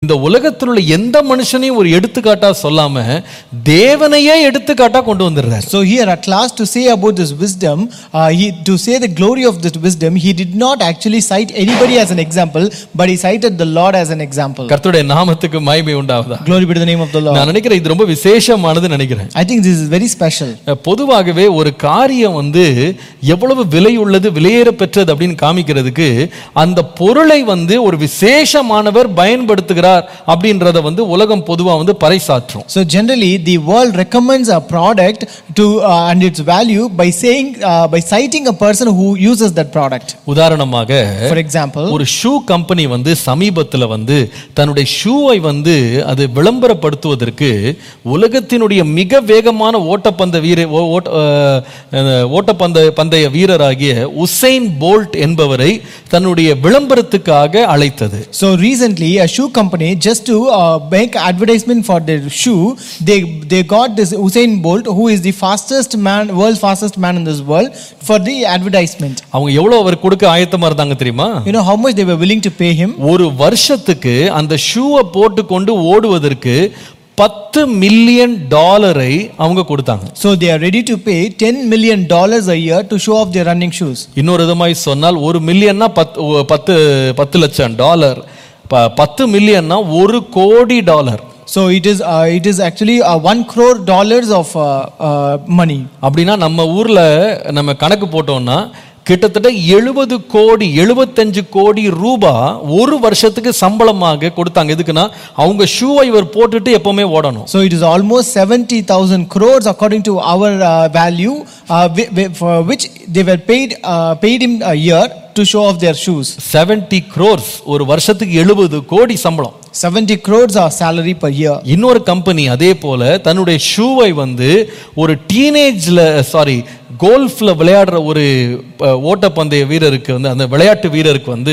இந்த உலகத்தில் உள்ள எந்த மனுஷனையும் ஒரு எடுத்துக்காட்டா சொல்லாம தேவனையே எடுத்துக்காட்டா கொண்டு வந்துடுறாரு So here at last to say about this wisdom, uh, he, to say the glory of this wisdom, he did not actually cite anybody as an example, but he cited the Lord as an example. கர்த்தருடைய நாமத்துக்கு மகிமை உண்டாவதா Glory be to the name of the Lord. நான் நினைக்கிறேன் இது ரொம்ப விசேஷமானது நினைக்கிறேன் I think this is very special. பொதுவாகவே ஒரு காரியம் வந்து எவ்வளவு விலை உள்ளது விலையேற பெற்றது அப்படின்னு காமிக்கிறதுக்கு அந்த பொருளை வந்து ஒரு விசேஷமானவர் பயன்படுத்துகிறார் அப்படின்றத வந்து உலகம் பொதுவா வந்து பறைசாற்றும் So generally, the world recommends a product to uh, and its value by saying uh, by citing a person who uses that product. உதாரணமாக For example, ஒரு ஷூ கம்பெனி வந்து சமீபத்துல வந்து தன்னுடைய ஷூவை வந்து அது விளம்பரப்படுத்துவதற்கு உலகத்தினுடைய மிக வேகமான ஓட்டப்பந்த வீர ஓ- ஓட்ட- அஹ், அஹ், ஓட்டப்பந்த பந்தய வீரராகிய உசைன் போல்ட் என்பவரை தன்னுடைய விளம்பரத்துக்காக அழைத்தது so recently a shoe company just to uh, make advertisement for their shoe, they they got this Usain Bolt, who is the fastest man, world's fastest man in this world, for the advertisement. அவங்க எவ்வளவு அவர் கொடுக்க ஆயத்தமா இருந்தாங்க தெரியுமா You know how much they were willing to pay him? ஒரு வருஷத்துக்கு அந்த ஷூவை போட்டுக்கொண்டு ஓடுவதற்கு பத்து மில்லியன் டாலரை அவங்க கொடுத்தாங்க So they are ready to pay 10 million dollars a year to show off their running shoes. இன்னொரு விதமாய் சொன்னால் ஒரு மில்லியன்னா பத்து ஒ- பத்து பத்து லட்சம் டாலர் ப- பத்து மில்லியன்னா ஒரு கோடி dollar So it is uh, it is actually uh, one crore dollars of uh, uh, money. அப்படின்னா நம்ம ஊர்ல நம்ம கணக்கு போட்டோம்னா கிட்டத்தட்ட எழுபது கோடி எழுபத்தஞ்சு கோடி ரூபாய் ஒரு வருஷத்துக்கு சம்பளமாக கொடுத்தாங்க எதுக்குன்னா அவங்க ஷூவை இவர் போட்டுட்டு எப்பவுமே ஓடணும் So it is almost 70,000 crores according to our uh, value, uh, whi- whi- for which they were paid uh, paid him a year to show off their shoes. Seventy crores ஒரு வருஷத்துக்கு எழுபது கோடி சம்பளம் 70 crores are salary per year. இன்னொரு company அதே போல தன்னுடைய ஷூவை வந்து ஒரு டீனேஜ்ல சாரி கோல்ஃப்ல விளையாடுற ஒரு அஹ், ஓட்டப்பந்தய வீரருக்கு வந்து அந்த விளையாட்டு வீரருக்கு வந்து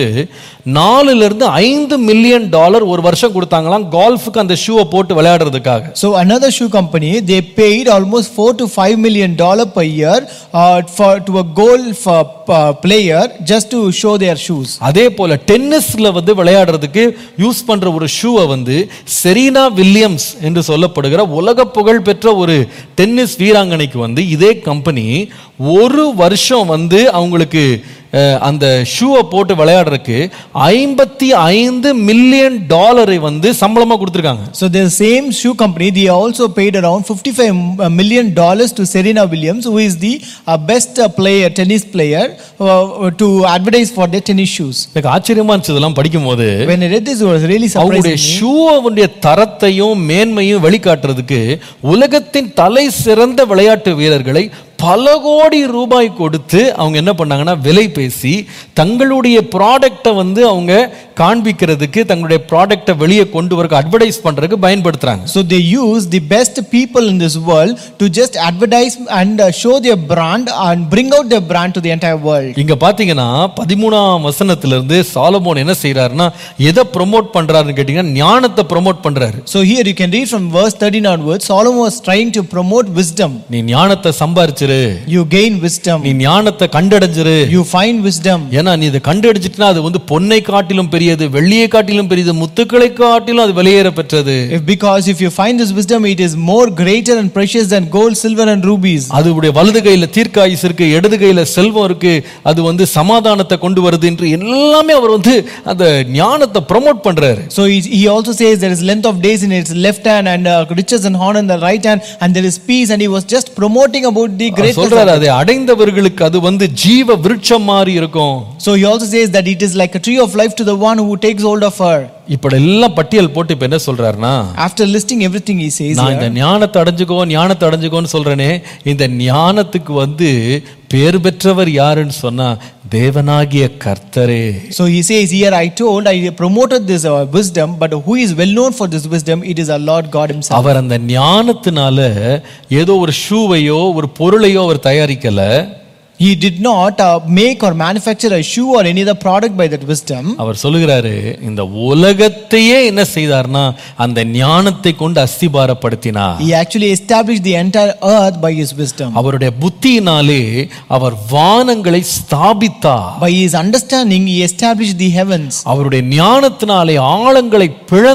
நாலுல இருந்து ஐந்து மில்லியன் டாலர் ஒரு வருஷம் கொடுத்தாங்களாம் கோல்ஃபுக்கு அந்த ஷூவை போட்டு விளையாடுறதுக்காக So another shoe company, they paid almost 4 to 5 million dollar per year uh, for to a golf uh, p- player just to show their shoes. அதே போல டென்னிஸ்ல வந்து விளையாடுறதுக்கு யூஸ் பண்ற ஒரு ஷூவை வந்து செரீனா வில்லியம்ஸ் என்று சொல்லப்படுகிற உலக புகழ் பெற்ற ஒரு டென்னிஸ் வீராங்கனைக்கு வந்து இதே கம்பெனி ஒரு வருஷம் வந்து அவங்களுக்கு அஹ், அந்த ஷூவை போட்டு விளையாடுறதுக்கு ஐம்பத்தி ஐந்து மில்லியன் டாலரை வந்து சம்பளமா கொடுத்துருக்காங்க So the same shoe company, they also paid around 55 million dollars to Serena Williams, who is the uh, best uh, player, tennis player, uh, to advertise for their tennis shoes. எனக்கு ஆச்சரியமா இருந்துச்சு இதெல்லாம் படிக்கும்போது When I read this, it was really அவங்களுடைய surprising. me. ஷூவுடைய தரத்தையும் மேன்மையும் வெளிக்காட்டுறதுக்கு உலகத்தின் தலை சிறந்த விளையாட்டு வீரர்களை பல கோடி ரூபாய் கொடுத்து அவங்க என்ன பண்ணாங்கன்னா விலை பேசி தங்களுடைய ப்ராடக்டை வந்து அவங்க காண்பிக்கிறதுக்கு தங்களுடைய ப்ராடக்டை வெளியே கொண்டு வர அட்வர்டைஸ் பண்றதுக்கு பயன்படுத்துறாங்க So they use the best people in this world to just advertise and uh, show their brand and bring out their brand to the entire world. இங்க பாத்தீங்கன்னா பதிமூணாம் வசனத்துல இருந்து சாலமோன் என்ன செய்யறாருன்னா எதை ப்ரோமோட் பண்றாருன்னு கேட்டீங்கன்னா ஞானத்தை ப்ரோமோட் பண்றாரு So here you can read from verse 13 onwards, Solomon was trying to promote wisdom. நீ ஞானத்தை சம்பாரிச்சிரு You gain wisdom, நீ ஞானத்தை கண்டடைஞ்சிரு you find wisdom. ஏன்னா நீ இதை கண்டடிச்சிட்டுனா அது வந்து பொன்னை காட்டிலும் பெரியது வெள்ளியை காட்டிலும் பெரியது முத்துக்களை காட்டிலும் அது வெளியேற பெற்றது If because if you find this wisdom, it is more greater and precious than gold, silver, and rubies. அதுடைய வலது கையில தீர்க்காயுசு இருக்கு இடது கையில செல்வம் இருக்கு அது வந்து சமாதானத்தை கொண்டு வருது என்று எல்லாமே அவர் வந்து அந்த ஞானத்தை ப்ரமோட் பண்றாரு So he, he also says there is length of days in its left hand and uh, riches and honor in the right hand, and there is peace. And he was just promoting about the our greatness. சொல்றாரு of it. அதை அடைந்தவர்களுக்கு அது வந்து ஜீவ விருட்சம் மாதிரி இருக்கும் So he also says that it is like a tree of life to the one who takes hold of her. இப்படி எல்லாம் பட்டியல் போட்டு இப்ப என்ன சொல்றாருன்னா After listing everything he says நான் இந்த here, ஞானத்தை அடைஞ்சுக்கோ ஞானத்தை அடைஞ்சுக்கோன்னு சொல்றேனே இந்த ஞானத்துக்கு வந்து பேர் பெற்றவர் யாருன்னு சொன்னா தேவனாகிய கர்த்தரே so he says here, I told, I promoted this uh, wisdom, but who is well known for this wisdom? It is our Lord God Himself. அவர் அந்த ஞானத்தினால ஏதோ ஒரு ஷூவையோ ஒரு பொருளையோ அவர் தயாரிக்கல He did not uh, make or manufacture a shoe or any other product by that wisdom. அவர் சொல்லுகிறாரு இந்த உலகத்தையே என்ன செய்தார்னா அந்த ஞானத்தை கொண்டு அஸ்திபாரப்படுத்தினார் He actually established the entire earth by his wisdom. அவருடைய புத்தியினாலே அவர் வானங்களை ஸ்தாபித்தார் By his understanding, he established the heavens. அவருடைய ஞானத்தினாலே ஆழங்களை பிளந்தார்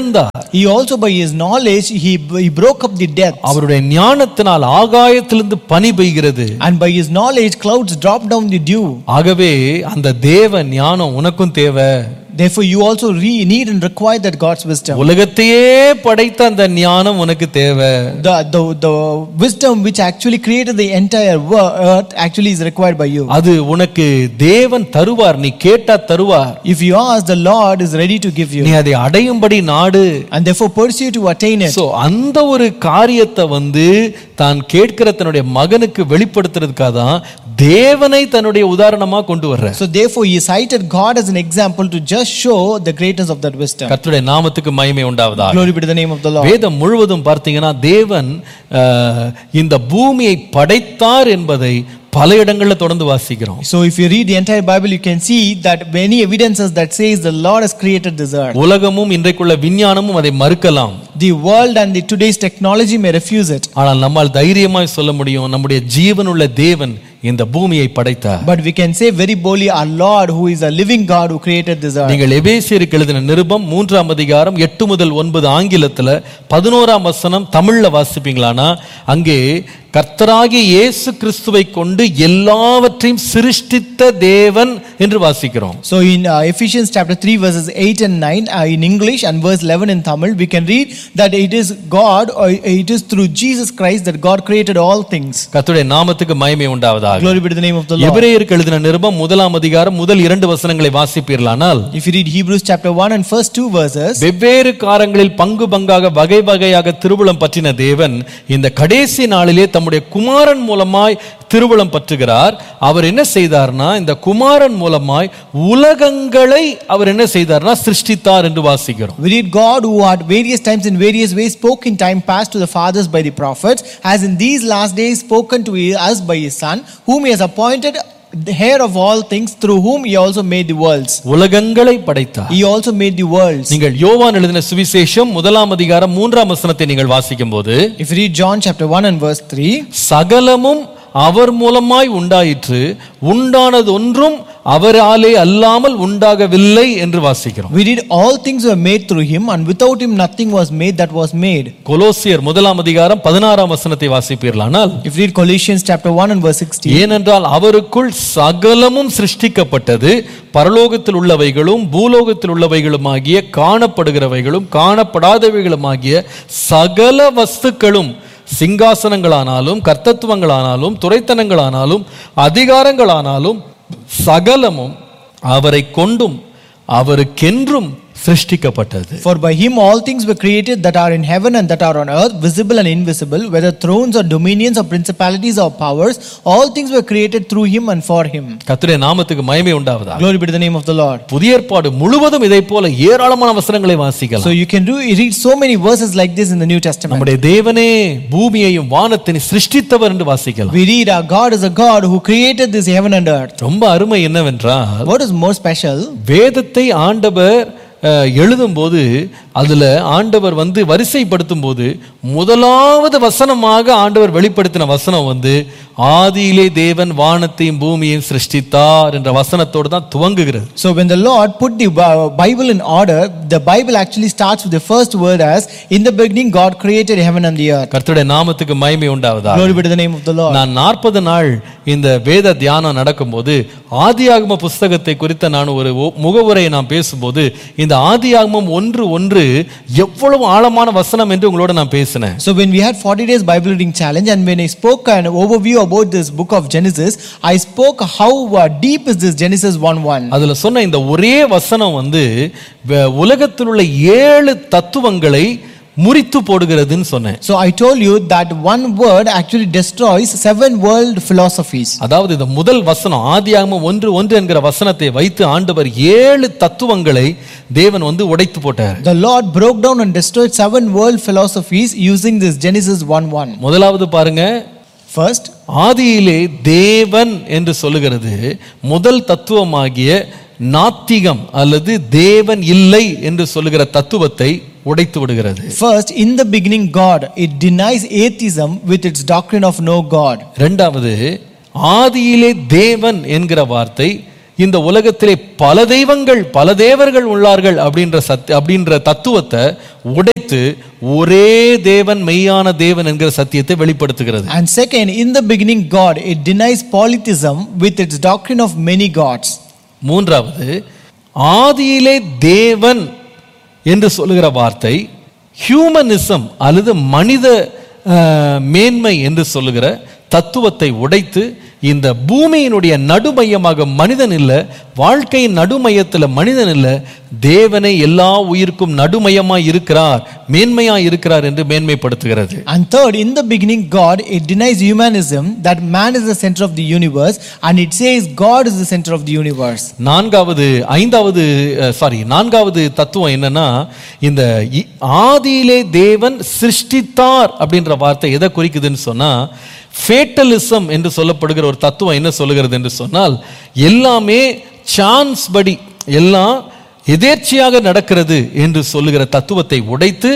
He also by his knowledge he, he broke up the depths. அவருடைய ஞானத்தினால் ஆகாயத்திலிருந்து பனி பெய்கிறது And by his knowledge clouds dropped down the dew. ஆகவே அந்த தேவ ஞானம் உனக்கும் தேவை Therefore you also re- need and require that God's wisdom. உலகத்தையே படைத்த அந்த ஞானம் உனக்கு தேவை The, the, the wisdom which actually created the entire wo- earth actually is required by you. அது உனக்கு தேவன் தருவார் நீ கேட்டா தருவார் If you ask, the Lord is ready to give நீ you. அதை அடையும்படி நாடு And therefore pursue to attain it. So அந்த ஒரு காரியத்தை வந்து தான் கேட்கிற தன்னுடைய மகனுக்கு வெளிப்படுத்துறதுக்காக தான் தேவனை தன்னுடைய உதாரணமா கொண்டு வர்ற So therefore he cited God as an example to just show the greatness of that wisdom. கர்த்தருடைய நாமத்துக்கு மகிமை உண்டாவதா Glory be to the name of the Lord. வேதம் முழுவதும் பார்த்தீங்கன்னா தேவன் அஹ், இந்த பூமியை படைத்தார் என்பதை பல இடங்கள்ல தொடர்ந்து வாசிக்கிறோம் So if you read the entire Bible, you can see that many evidences that says the Lord has created this earth. உலகமும் இன்றைக்குள்ள விஞ்ஞானமும் அதை மறுக்கலாம் The world and the today's technology may refuse it. ஆனால் நம்மால் தைரியமாய் சொல்ல முடியும் நம்முடைய ஜீவனுள்ள தேவன் இந்த பூமியை படைத்தார் But we can say very boldly, our Lord, who is a living God who created this earth. நீங்கள் எபேசியருக்கு எழுதின நிருபம் மூன்றாம் அதிகாரம் எட்டு முதல் ஒன்பது ஆங்கிலத்துல பதினோராம் வசனம் தமிழ்ல வாசிப்பீங்களானா அங்கே கர்த்தராகிய இயேசு கிறிஸ்துவை கொண்டு எல்லாவற்றையும் சிருஷ்டித்த தேவன் என்று வாசிக்கிறோம் So in uh, Ephesians chapter 3 verses 8 and 9 uh, in English and verse 11 in Tamil, we can read that it is God or it is through Jesus Christ that God created all things. கர்த்தருடைய நாமத்துக்கு மகிமை உண்டாவதாக Glory be to the name of the Lord. எபிரேயருக்கு எழுதின நிருபம் முதலாம் அதிகாரம் முதல் இரண்டு வசனங்களை வாசிப்பீர்களானால் If you read Hebrews chapter 1 and first two verses, வெவ்வேறு காரங்களில் பங்கு பங்காக வகை வகையாக திருவுளம் பற்றின தேவன் இந்த கடைசி நாளிலே தம்முடைய குமாரன் மூலமாய் திருவுளம் பற்றுகிறார் அவர் என்ன செய்தார்னா இந்த குமாரன் மூலமாய் உலகங்களை அவர் என்ன செய்தார்னா சிருஷ்டித்தார் என்று வாசிக்கிறோம் We read God who at various times in various ways spoke in time past to the fathers by the prophets, has in these last days spoken to us by his Son, whom he has appointed the heir of all things, through whom he also made the worlds. உலகங்களை படைத்தார் He also made the worlds. நீங்கள் யோவான் எழுதின சுவிசேஷம் முதலாம் அதிகாரம் மூன்றாம் வசனத்தை நீங்கள் வாசிக்கும் போது If you read John chapter 1 and verse 3, சகலமும் அவர் மூலமாய் உண்டாயிற்று உண்டானது ஒன்றும் அவராலே அல்லாமல் உண்டாகவில்லை என்று வாசிக்கிறோம் we read all things were made through him, and without him nothing was made that was made. கொலோசியர் முதலாம் அதிகாரம் பதினாறாம் வசனத்தை வாசிப்பீர்களானால் If you read Colossians chapter 1 and verse 16, ஏனென்றால் அவருக்குள் சகலமும் சிருஷ்டிக்கப்பட்டது பரலோகத்தில் உள்ளவைகளும் பூலோகத்தில் உள்ளவைகளுமாகிய காணப்படுகிறவைகளும் காணப்படாதவைகளுமாகிய சகல வஸ்துக்களும் சிங்காசனங்களானாலும் கர்த்தத்துவங்களானாலும் துரைத்தனங்களானாலும் அதிகாரங்களானாலும் சகலமும் அவரை கொண்டும் அவருக்கென்றும் சிருஷ்டிக்கப்பட்டது For by him all things were created that are in heaven and that are on earth, visible and invisible, whether thrones or dominions or principalities or powers, all things were created through him and for him. கர்த்தருடைய நாமத்துக்கு மகிமை உண்டாவதா Glory be to the name of the Lord. புதிய ஏற்பாடு முழுவதும் இதை போல ஏராளமான வசனங்களை வாசிக்கலாம் So you can do read so many verses like this in the New Testament. நம்முடைய தேவனே பூமியையும் வானத்தினை சிருஷ்டித்தவர் என்று வாசிக்கலாம் We read our God is a God who created this heaven and earth. ரொம்ப அருமை என்னவென்றால் What is more special? வேதத்தை ஆண்டவர் அஹ், எழுதும்போது அதுல ஆண்டவர் வந்து வரிசைப்படுத்தும் போது முதலாவது வசனமாக ஆண்டவர் வெளிப்படுத்தின வசனம் வந்து ஆதியிலே தேவன் வானத்தையும் பூமியையும் சிருஷ்டித்தார் என்ற வசனத்தோடு தான் துவங்குகிறது So when the Lord put the Bi- Bible in order, the Bible actually starts with the first word as, In the beginning God created heaven and the earth. கர்த்தருடைய நாமத்துக்கு மகிமை உண்டாவதா Glory be to the name of the Lord. நான் நாற்பது நாள் இந்த வேத தியானம் நடக்கும்போது ஆதியாகம புஸ்தகத்தை குறித்த நான் ஒரு ஒ- முகவுரையை நான் பேசும்போது இந்த ஆதியாகமம் ஒன்று ஒன்று எவ்வளவு ஆழமான வசனம் என்று உங்களோட நான் பேசினேன் So when we had 40 days Bible reading challenge and when I spoke an overview about this book of Genesis, I spoke how uh, deep is this Genesis 1-1. அதுல சொன்ன இந்த ஒரே வசனம் வந்து வ- உலகத்தில் உள்ள ஏழு தத்துவங்களை முறித்து போடுகிறதுன்னு சொன்னேன் So I told you that one word actually destroys seven world philosophies. அதாவது இந்த முதல் வசனம் ஆதியாகமம் ஒன்று ஒன்று என்கிற வசனத்தை வைத்து ஆண்டவர் ஏழு தத்துவங்களை தேவன் வந்து உடைத்து போட்டார் The Lord broke down and destroyed seven world philosophies using this Genesis 1-1. முதலாவது பாருங்க First, ஆதியிலே தேவன் என்று சொல்லுகிறது முதல் தத்துவமாகிய நாத்திகம் அல்லது தேவன் இல்லை என்று சொல்லுகிற தத்துவத்தை உடைத்து விடுகிறது first, in the beginning God, it denies atheism with its doctrine of no God. இரண்டாவது ஆதியிலே தேவன் என்கிற வார்த்தை இந்த உலகத்திலே பல தெய்வங்கள் பல தேவர்கள் உள்ளார்கள் அப்படின்ற சத் அப்படின்ற தத்துவத்தை உடைத்து ஒரே தேவன் மெய்யான தேவன் என்கிற சத்தியத்தை வெளிப்படுத்துகிறது And second, in the beginning, God, it denies polytheism with its doctrine of many gods. மூன்றாவது ஆதியிலே தேவன் என்று சொல்லுகிற வார்த்தை ஹியூமனிசம் அல்லது மனித அஹ், மேன்மை என்று சொல்லுகிற தத்துவத்தை உடைத்து இந்த பூமியினுடைய நடுமையமாக மனிதன் இல்லை வாழ்க்கையின் நடுமையத்தில் மனிதன் இல்லை தேவனை எல்லா உயிருக்கும் நடுமையமாய் இருக்கிறார் மேன்மையாய் இருக்கிறார் என்று மேன்மைப்படுத்துகிறது And third, in the beginning, God, it denies humanism that man is the center of the universe, and it says God is the center of the universe. நான்காவது ஐந்தாவது சாரி நான்காவது தத்துவம் என்னன்னா இந்த இ- ஆதியிலே தேவன் சிருஷ்டித்தார் அப்படின்ற வார்த்தை எதை குறிக்குதுன்னு சொன்னா ஃபேட்டலிசம் என்று சொல்லப்படுகிற ஒரு தத்துவம் என்ன சொல்லுகிறது என்று சொன்னால் எல்லாமே சான்ஸ் படி எல்லாம் எதேர்ச்சியாக நடக்கிறது என்று சொல்லுகிற தத்துவத்தை உடைத்து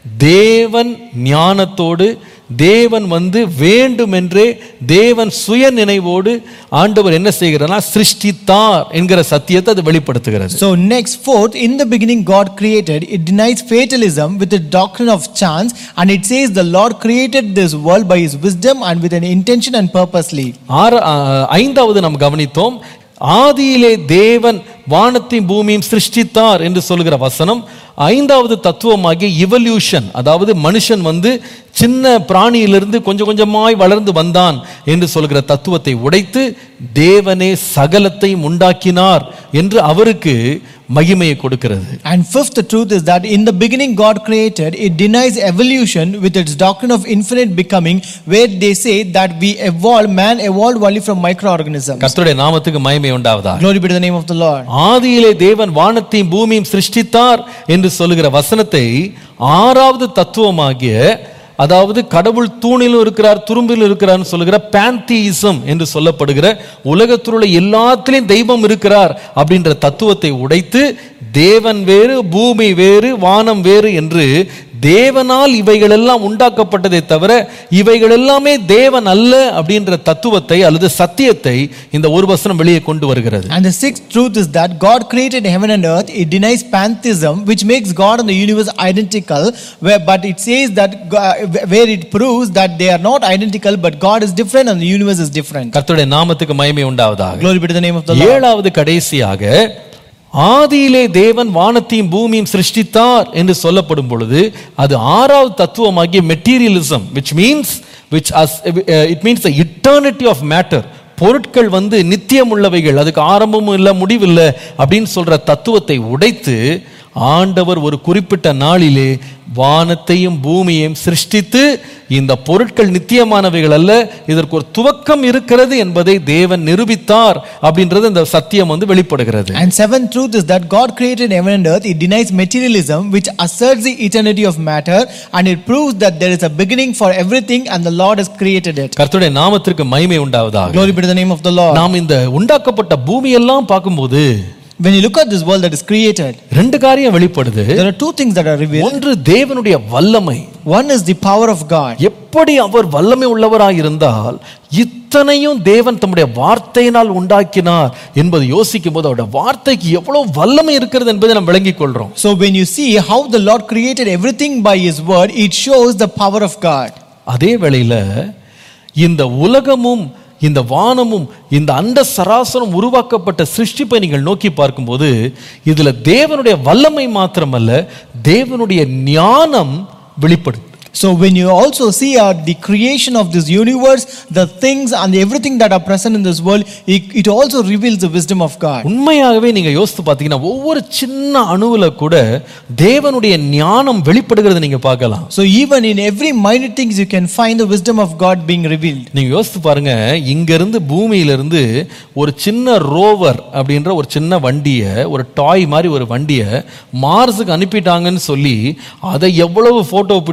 தேவன் ஞானத்தோடு தேவன் வந்து வேண்டுமென்றே தேவன் சுய நினைவோடு ஆண்டவர் என்ன செய்கிறார்னா சிருஷ்டித்தார் என்கிற சத்தியத்தை அது வெளிப்படுத்துகிறது So, next, fourth, in the beginning, God created. It denies fatalism with the doctrine of chance, and it says the Lord created this world by his wisdom and with an intention and purposely. ஆறு ஆ, ஐந்தாவது நாம் கவனித்தோம் ஆதியிலே தேவன் வானத்தையும் பூமியும் சிருஷ்டித்தார் என்று சொல்லுகிற வசனம் ஐந்தாவது தத்துவமாகிய இவல்யூஷன் அதாவது மனுஷன் வந்து சின்ன பிராணியிலிருந்து கொஞ்சம் கொஞ்சமாய் வளர்ந்து வந்தான் என்று சொல்கிற தத்துவத்தை உடைத்து தேவனே சகலத்தையும் உண்டாக்கினார் என்று அவருக்கு மகிமையை கொடுக்கிறது And fifth truth is that in the beginning God created, it denies evolution with its doctrine of infinite becoming, where they say that we evolve, man evolved only from microorganisms. கர்த்தருடைய நாமத்துக்கு மகிமை உண்டாவதா Glory be to the name of the Lord. ஆதியிலே தேவன் வானத்தையும் பூமியும் சிருஷ்டித்தார் என்று சொல்லுகிற வசனத்தை ஆறாவது தத்துவமாகிய அதாவது கடவுள் தூணிலும் இருக்கிறார் துரும்பிலும் இருக்கிறார்னு சொல்லுகிற பேந்தியிசம் என்று சொல்லப்படுகிற உலகத்தில் உள்ள எல்லாத்திலையும் தெய்வம் இருக்கிறார் அப்படின்ற தத்துவத்தை உடைத்து தேவன் வேறு பூமி வேறு வானம் வேறு என்று தேவனால் இவைகளெல்லாம் உண்டாக்கப்பட்டதே தவிர இவைகள் எல்லாமே தேவன் அல்ல அப்படின்ற தத்துவத்தை அல்லது சத்தியத்தை இந்த ஒரு வசனம் வெளியே கொண்டு வருகிறது And the sixth truth is that God created heaven and earth. It denies pantheism, which makes God and the universe identical, where, but it says that Go- where it proves that they are not identical, but God is different and the universe is different. கர்த்தருடைய நாமத்துக்கு மகிமை உண்டாவதாக Glory be to the name of the Lord. ஏழாவது கடைசியாக ஆதியிலே தேவன் வானத்தையும் பூமியும் சிருஷ்டித்தார் என்று சொல்லப்படும் பொழுது அது ஆறாவது தத்துவமாகிய materialism which means which it means the eternity of matter பொருட்கள் வந்து நித்தியம் உள்ளவைகள் அதுக்கு ஆரம்பமும் இல்லை முடிவில்லை அப்படின்னு சொல்ற தத்துவத்தை உடைத்து ஆண்டவர் ஒரு குறிப்பிட்ட நாளிலே வானத்தையும் பூமியையும் சிருஷ்டித்து இந்த பொருட்கள் நித்தியமானவைகள் அல்ல இதற்கு ஒரு துவக்கம் இருக்கிறது என்பதை தேவன் நிரூபித்தார் அப்படின்றது இந்த சத்தியம் வந்து வெளிப்படுகிறது And seventh truth is that God created heaven and earth. It denies materialism, which asserts the eternity of matter, and it proves that there is a beginning for everything and the Lord has created it. கர்த்தருடைய நாமத்திற்கு மகிமை உண்டாவதாக Glory be to the name of the Lord. நாம் இந்த உண்டாக்கப்பட்ட பூமியெல்லாம் பார்க்கும்போது When you look at this world that is created, ரெண்டு காரியம் வெளிப்படுது there are two things that are revealed. ஒன்று தேவனுடைய வல்லமை One is the power of God. எப்படி அவர் வல்லமை உள்ளவராய் இருந்தால் இத்தனையும் தேவன் தம்முடைய வார்த்தையினால் உண்டாக்கினார் என்பதை யோசிக்கும் போது அவருடைய வார்த்தைக்கு எவ்வளவு வல்லமை இருக்கிறது என்பதை நாம் விளங்கிக் கொள்றோம் So when you see how the Lord created everything by His word, it shows the power of God. அதே வேளையில இந்த உலகமும் இந்த வானமும் இந்த அண்ட சராசரம் உருவாக்கப்பட்ட சிருஷ்டிப்பை நீங்கள் நோக்கி பார்க்கும்போது இதுல தேவனுடைய வல்லமை மாத்திரமல்ல தேவனுடைய ஞானம் வெளிப்படும் So when you also see uh, the creation of this universe, the things and everything that are present in this world, it, it also reveals the wisdom of God. உண்மையாகவே நீங்க யோசித்து பார்த்தீங்கன்னா ஒவ்வொரு சின்ன அணுவுல கூட தேவனுடைய ஞானம் வெளிப்படுகிறது நீங்க பார்க்கலாம் So even in every minute things, you can find the wisdom of God being revealed. நீங்க யோசித்து பாருங்க இங்க இருந்து பூமியில இருந்து ஒரு சின்ன ரோவர் அப்படின்ற ஒரு சின்ன வண்டியை ஒரு டாய் மாதிரி ஒரு வண்டியை மார்ஸுக்கு அனுப்பிட்டாங்கன்னு சொல்லி அதை எவ்வளவு போட்டோ பிடித்து எவ்வளவு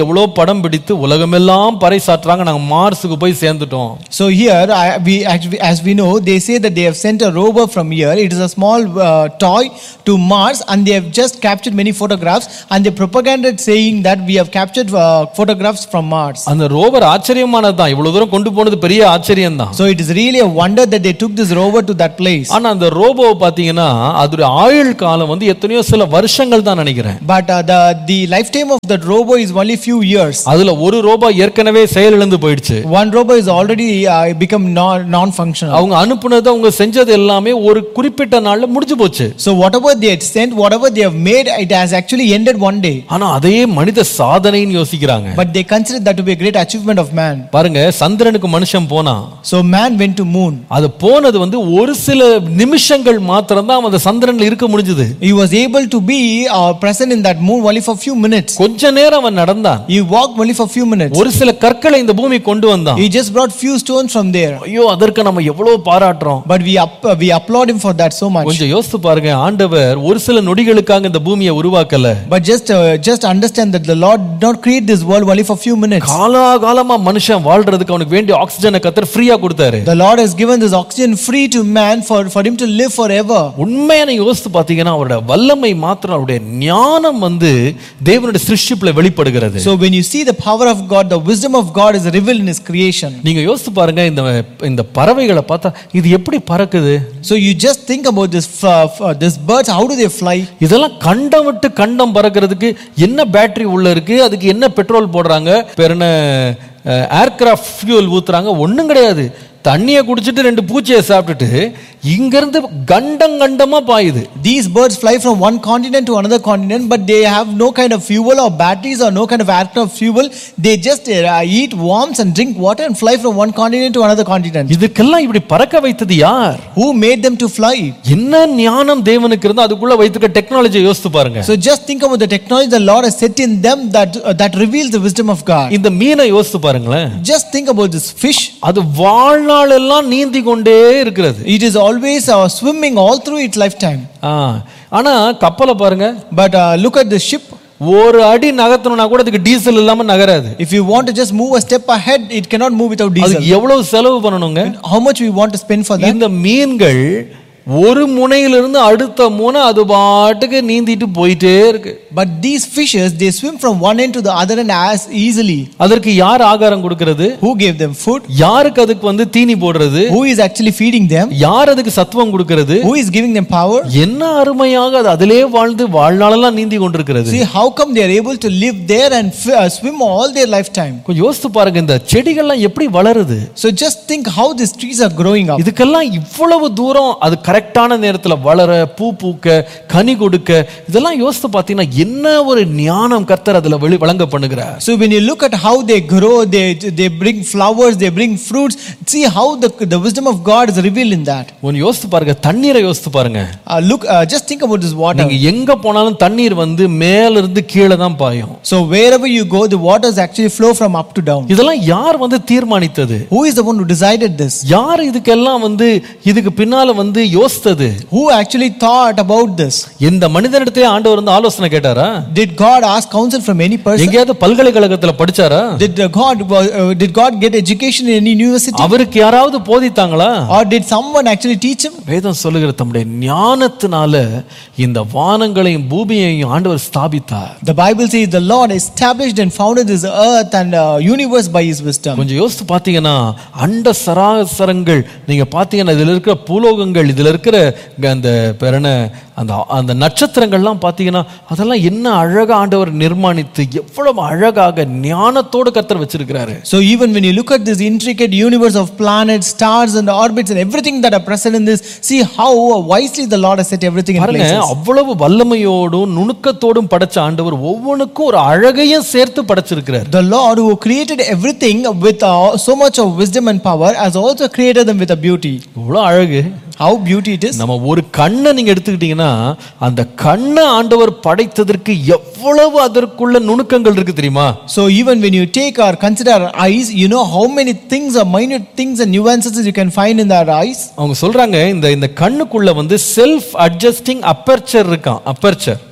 எவ்வளோ படம் பிடித்து உலகமெல்லாம் பறைசாற்றுறாங்க நாங்க மார்ஸுக்கு போய் சேர்ந்துட்டோம் So here, I, we actually, as we know, they say that they have sent a rover from here. It is a small uh, toy to Mars, and they have just captured many photographs, and they propagated saying that we have captured uh, photographs from Mars. அந்த rover ஆச்சரியமானது தான் இவ்வளவு தூரம் கொண்டு போனது பெரிய ஆச்சரியம் தான் So it is really a wonder that they took this rover to that place. ஆனா அந்த ரோபோவை பாத்தீங்கன்னா அதோட ஆயுள் காலம் வந்து எத்தனையோ சில வருஷங்கள் தான் நினைக்கிறேன் But uh, the the lifetime of that rover is only few years. அதுல ஒரு ரோபோ ஏற்கனவே செயலிழந்து போயிடுச்சு One rover is already uh, become non non-functional. அவங்க அனுப்புனது அவங்க செஞ்சது எல்லாமே ஒரு குறிப்பிட்ட நாள்ல முடிஞ்சு போச்சு So whatever they had sent, whatever they have made, it has actually ended one day. ஆனா அதையே மனித சாதனைன்னு யோசிக்கிறாங்க But they consider that to be a great achievement of man. பாருங்க சந்திரனுக்கு மனுஷன் போனான் So man went to moon. அது போனது வந்து ஒரு சில நிமிஷங்கள் மாத்திரம் தான் அந்த சந்திரன்ல இருக்க முடிஞ்சது He was able to be uh, present in that moon only for few minutes. கொஞ்ச நேரம் அவன் நடந்தான் He walked only for few minutes. ஒரு சில கற்களை இந்த பூமி கொண்டு வந்தான் He just brought few stones from there. ஐயோ அதற்கு நம்ம எவ்வளவு பாராட்டுறோம் But we up, we applaud him for that so much. கொஞ்சம் யோசித்து பாருங்க ஆண்டவர் ஒரு சில நொடிகளுக்காக இந்த பூமியை உருவாக்கல But just uh, just understand that the Lord did not create this world only for few minutes. காலாகாலமா மனுஷன் வாழ்றதுக்கு அவனுக்கு வேண்டிய ஆக்சிஜனை கத்தர் ஃப்ரீயா கொடுத்தாரு The Lord has given this oxygen free to man for, for him to live forever. உண்மையா நீங்க யோசித்து பாத்தீங்கன்னா அவருடைய வல்லமை மாத்திரம் அவருடைய ஞானம் வந்து தேவனுடைய சிருஷ்டிப்புல வெளிப்படுகிறது So when you see the power of God, the wisdom of God is revealed in his creation. நீங்க யோசித்து பாருங்க இந்த இந்த பறவைகளை பார்த்தா இது எப்படி பறக்குது So you just think about this uh, uh, this birds, how do they fly? இதெல்லாம் கண்டம் விட்டு கண்டம் பறக்கிறதுக்கு என்ன பேட்டரி உள்ள இருக்கு அதுக்கு என்ன பெட்ரோல் போடுறாங்க பேர் என்ன ஏர்கிராஃப்ட் ஃபியூல் ஊத்துறாங்க ஒண்ணும் கிடையாது தண்ணியை குடிச்சிட்டு ரெண்டு பூச்சியை சாப்பிட்டுட்டு இங்கிருந்து கண்டம் கண்டமா பாயுது These birds fly from one continent to another continent, but they have no kind of fuel or batteries or no kind of aircraft fuel. They just uh, eat worms and drink water and fly from one continent to another continent. இதுக்கெல்லாம் இப்படி பறக்க வைத்தது யார் Who made them to fly? என்ன ஞானம் தேவனுக்கு இருந்தா அதுக்குள்ள வைத்துக்க டெக்னாலஜி யோசித்து பாருங்க So just think about the technology the Lord has set in them that uh, that reveals the wisdom of God. இந்த மீனை யோசித்து பாருங்களேன் Just think about this fish. அது வாழ்நாள் எல்லாம் நீந்தி கொண்டே இருக்கிறது It is always uh, swimming all through its lifetime. ஆ, ஆனா கப்பலை பாருங்க But uh, look at the ship. ஒரு அடி நகர்த்தணும்னா கூட அதுக்கு டீசல் இல்லாம நகராது If you want to just move a step ahead, it cannot move without diesel. அதுக்கு எவ்வளவு செலவு பண்ணணுங்க How much we want to spend for that? இந்த மீன்கள் ஒரு முனையிலிருந்து அடுத்த முனை அது பாட்டுக்கு நீந்திட்டு போயிட்டே இருக்கு But these fishes, they swim from one end to the other end as easily. அதற்கு யார் ஆகாரம் கொடுக்கிறது Who gave them food? யாருக்கு அதுக்கு வந்து தீனி போடுறது Who is actually feeding them? யார் அதுக்கு சத்துவம் கொடுக்கிறது Who is giving them power? என்ன அருமையாக அது அதிலே வாழ்ந்து வாழ்நாளெல்லாம் நீந்தி கொண்டிருக்கிறது See how come they are able to live there and f- uh, swim all their lifetime. கொஞ்சம் யோசித்து பாருங்க இந்த செடிகள்லாம் எப்படி வளருது So just think how these trees are growing up. இதுக்கெல்லாம் இவ்வளவு தூரம் அது கரெக்டான நேரத்துல வளர பூ பூக்க கனி கொடுக்க இதெல்லாம் யோசித்து பார்த்தீங்கன்னா என்ன ஒரு ஞானம் கர்த்தர் அதுல வெளி வழங்க பண்ணுகிறார் So when you look at how they grow, they, they bring flowers, they bring fruits. See how the, the wisdom of God is revealed in that. ஒன்னு யோசித்து பாருங்க தண்ணீரை யோசித்து பாருங்க Uh, look, uh, just think about this water. நீங்க எங்க போனாலும் தண்ணீர் வந்து மேல இருந்து கீழே தான் பாயும் So wherever you go, the waters actually flow from up to down. இதெல்லாம் யார் வந்து தீர்மானித்தது Who is the one who decided this? யார் இதுக்கெல்லாம் வந்து இதுக்கு பின்னால வந்து யோசித்தது Who actually thought about this? இந்த மனிதனிடத்தே ஆண்டவர் வந்து ஆலோசனை கேட்டாரா Did God ask counsel from any person? எங்கேயாவது பல்கலைக்கழகத்துல படிச்சாரா Did uh, God uh, did God get education in any university? அவருக்கு யாராவது போதித்தாங்களா Or did someone actually teach him? வேதம் சொல்லுகிற தம்முடைய ஞானத்தினால இந்த வானங்களையும் பூமியையும் ஆண்டவர் ஸ்தாபித்தார் The Bible says the Lord established and founded this earth and uh, universe by his wisdom. கொஞ்சம் யோசித்து பார்த்தீங்கன்னா அண்ட சராசரங்கள் நீங்க பார்த்தீங்கன்னா இதுல இருக்கிற பூலோகங்கள் இதுல இருக்கிற அந்த பேர் என்ன அந்த அந்த நட்சத்திரங்கள்லாம் பார்த்தீங்கன்னா அதெல்லாம் என்ன அழகா ஆண்டவர் நிர்மாணித்து எவ்வளவு அழகாக ஞானத்தோடு கர்த்தர் வச்சிருக்கிறாரு So even when you look at this intricate universe of planets, stars, and orbits and everything that are present in this, see how wisely the Lord has set everything in பாருங்க places. அவ்வளவு வல்லமையோடும் நுணுக்கத்தோடும் படைச்ச ஆண்டவர் ஒவ்வொன்றுக்கும் ஒரு அழகையும் சேர்த்து படைச்சிருக்கிறார் The Lord who created everything with uh, so much of wisdom and power has also created them with a beauty. இவ்வளோ அழகு How beauty it is. நம்ம ஒரு கண்ணை நீங்க எடுத்துக்கிட்டீங்கன்னா அந்த கண்ணை ஆண்டவர் படைத்ததற்கு எவ்வளவு அதற்குள்ள நுணுக்கங்கள் இருக்கு தெரியுமா So even when you take or consider our eyes, you know how many things or minute things and nuances you can find in our eyes. அவங்க சொல்றாங்க இந்த இந்த கண்ணுக்குள்ள வந்து செல்ஃப் அட்ஜஸ்டிங் அப்பர்ச்சர் இருக்கான் aperture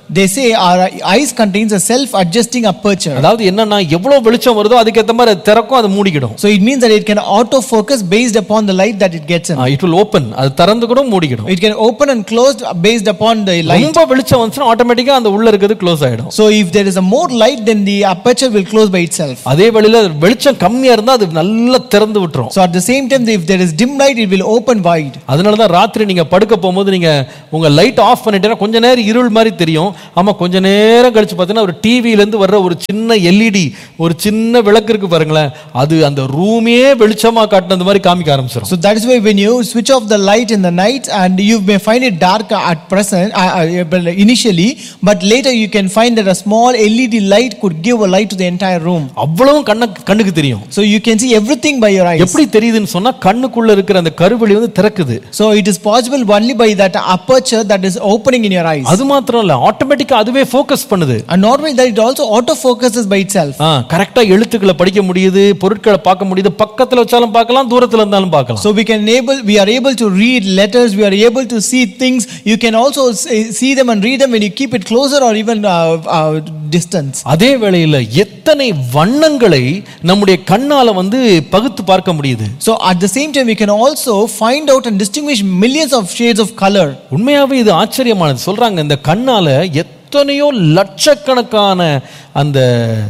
They say our eyes contains a self-adjusting aperture. அதாவது என்னன்னா எவ்வளவு வெளிச்சம் வருதோ அதுக்கேற்ற மாதிரி அது திறக்கும் அது மூடிக்கிடும் So it means that it can autofocus based upon the light that it gets in. It will open அது திறந்து கூட மூடிக்கிடும் It can open and close based upon the light. ரொம்ப வெளிச்சம் வந்துச்சுன்னா ஆட்டோமேட்டிக்கா அந்த உள்ள இருக்கிறது க்ளோஸ் ஆயிடும் So if there is a more light, then the aperture will close by itself. அதே வழியில வெளிச்சம் கம்மியா இருந்தா அது நல்லா திறந்து விட்டுரும் So at the same time, if there is dim light, it will open wide. அதனால தான் ராத்திரி நீங்க படுக்க போகும்போது நீங்க உங்க லைட் ஆஃப் பண்ணிட்டீங்கன்னா கொஞ்ச நேரம் இருள் மாதிரி தெரியும் ஆமா கொஞ்ச நேரம் கழிச்சு பார்த்தீங்கன்னா ஒரு டிவில இருந்து வர்ற ஒரு சின்ன எல்இடி ஒரு சின்ன விளக்கு இருக்கு பாருங்களேன் அது அந்த ரூமே வெளிச்சமா காட்டினது மாதிரி காமிக்க ஆரம்பிச்சிடும் So that is why when you switch off the light in the night and you may find it dark at present uh, uh, but initially, but later you can find that a small LED light could give a light to the entire room. அவ்வளவும் கண்ண கண்ணுக்கு தெரியும் So you can see everything by your eyes. எப்படி தெரியுதுன்னு சொன்னா கண்ணுக்குள்ள இருக்கிற அந்த கருவெளி வந்து திறக்குது So it is possible only by that aperture that is opening in your eyes. அது மாத்திரம் இல்ல ஆட்டோமேட்டிக்கா அதுவே ஃபோக்கஸ் பண்ணுது And not only that, it also autofocuses by itself. ஆ கரெக்டா எழுத்துக்களை படிக்க முடியுது பொருட்களை பார்க்க முடியுது பக்கத்துல வச்சாலும் பார்க்கலாம் தூரத்துல இருந்தாலும் பார்க்கலாம் So we can able we are able to read letters. We are able to see things. You can also see see them and read them when you keep it closer or even uh, uh, distance. அதே வேளையில எத்தனை வண்ணங்களை நம்முடைய கண்ணால வந்து பகுத்து பார்க்க முடியுது So at the same time, we can also find out and distinguish millions of shades of color. உண்மையாவே இது ஆச்சரியமானது சொல்றாங்க இந்த கண்ணால எத்தனையோ லட்சக்கணக்கான அந்த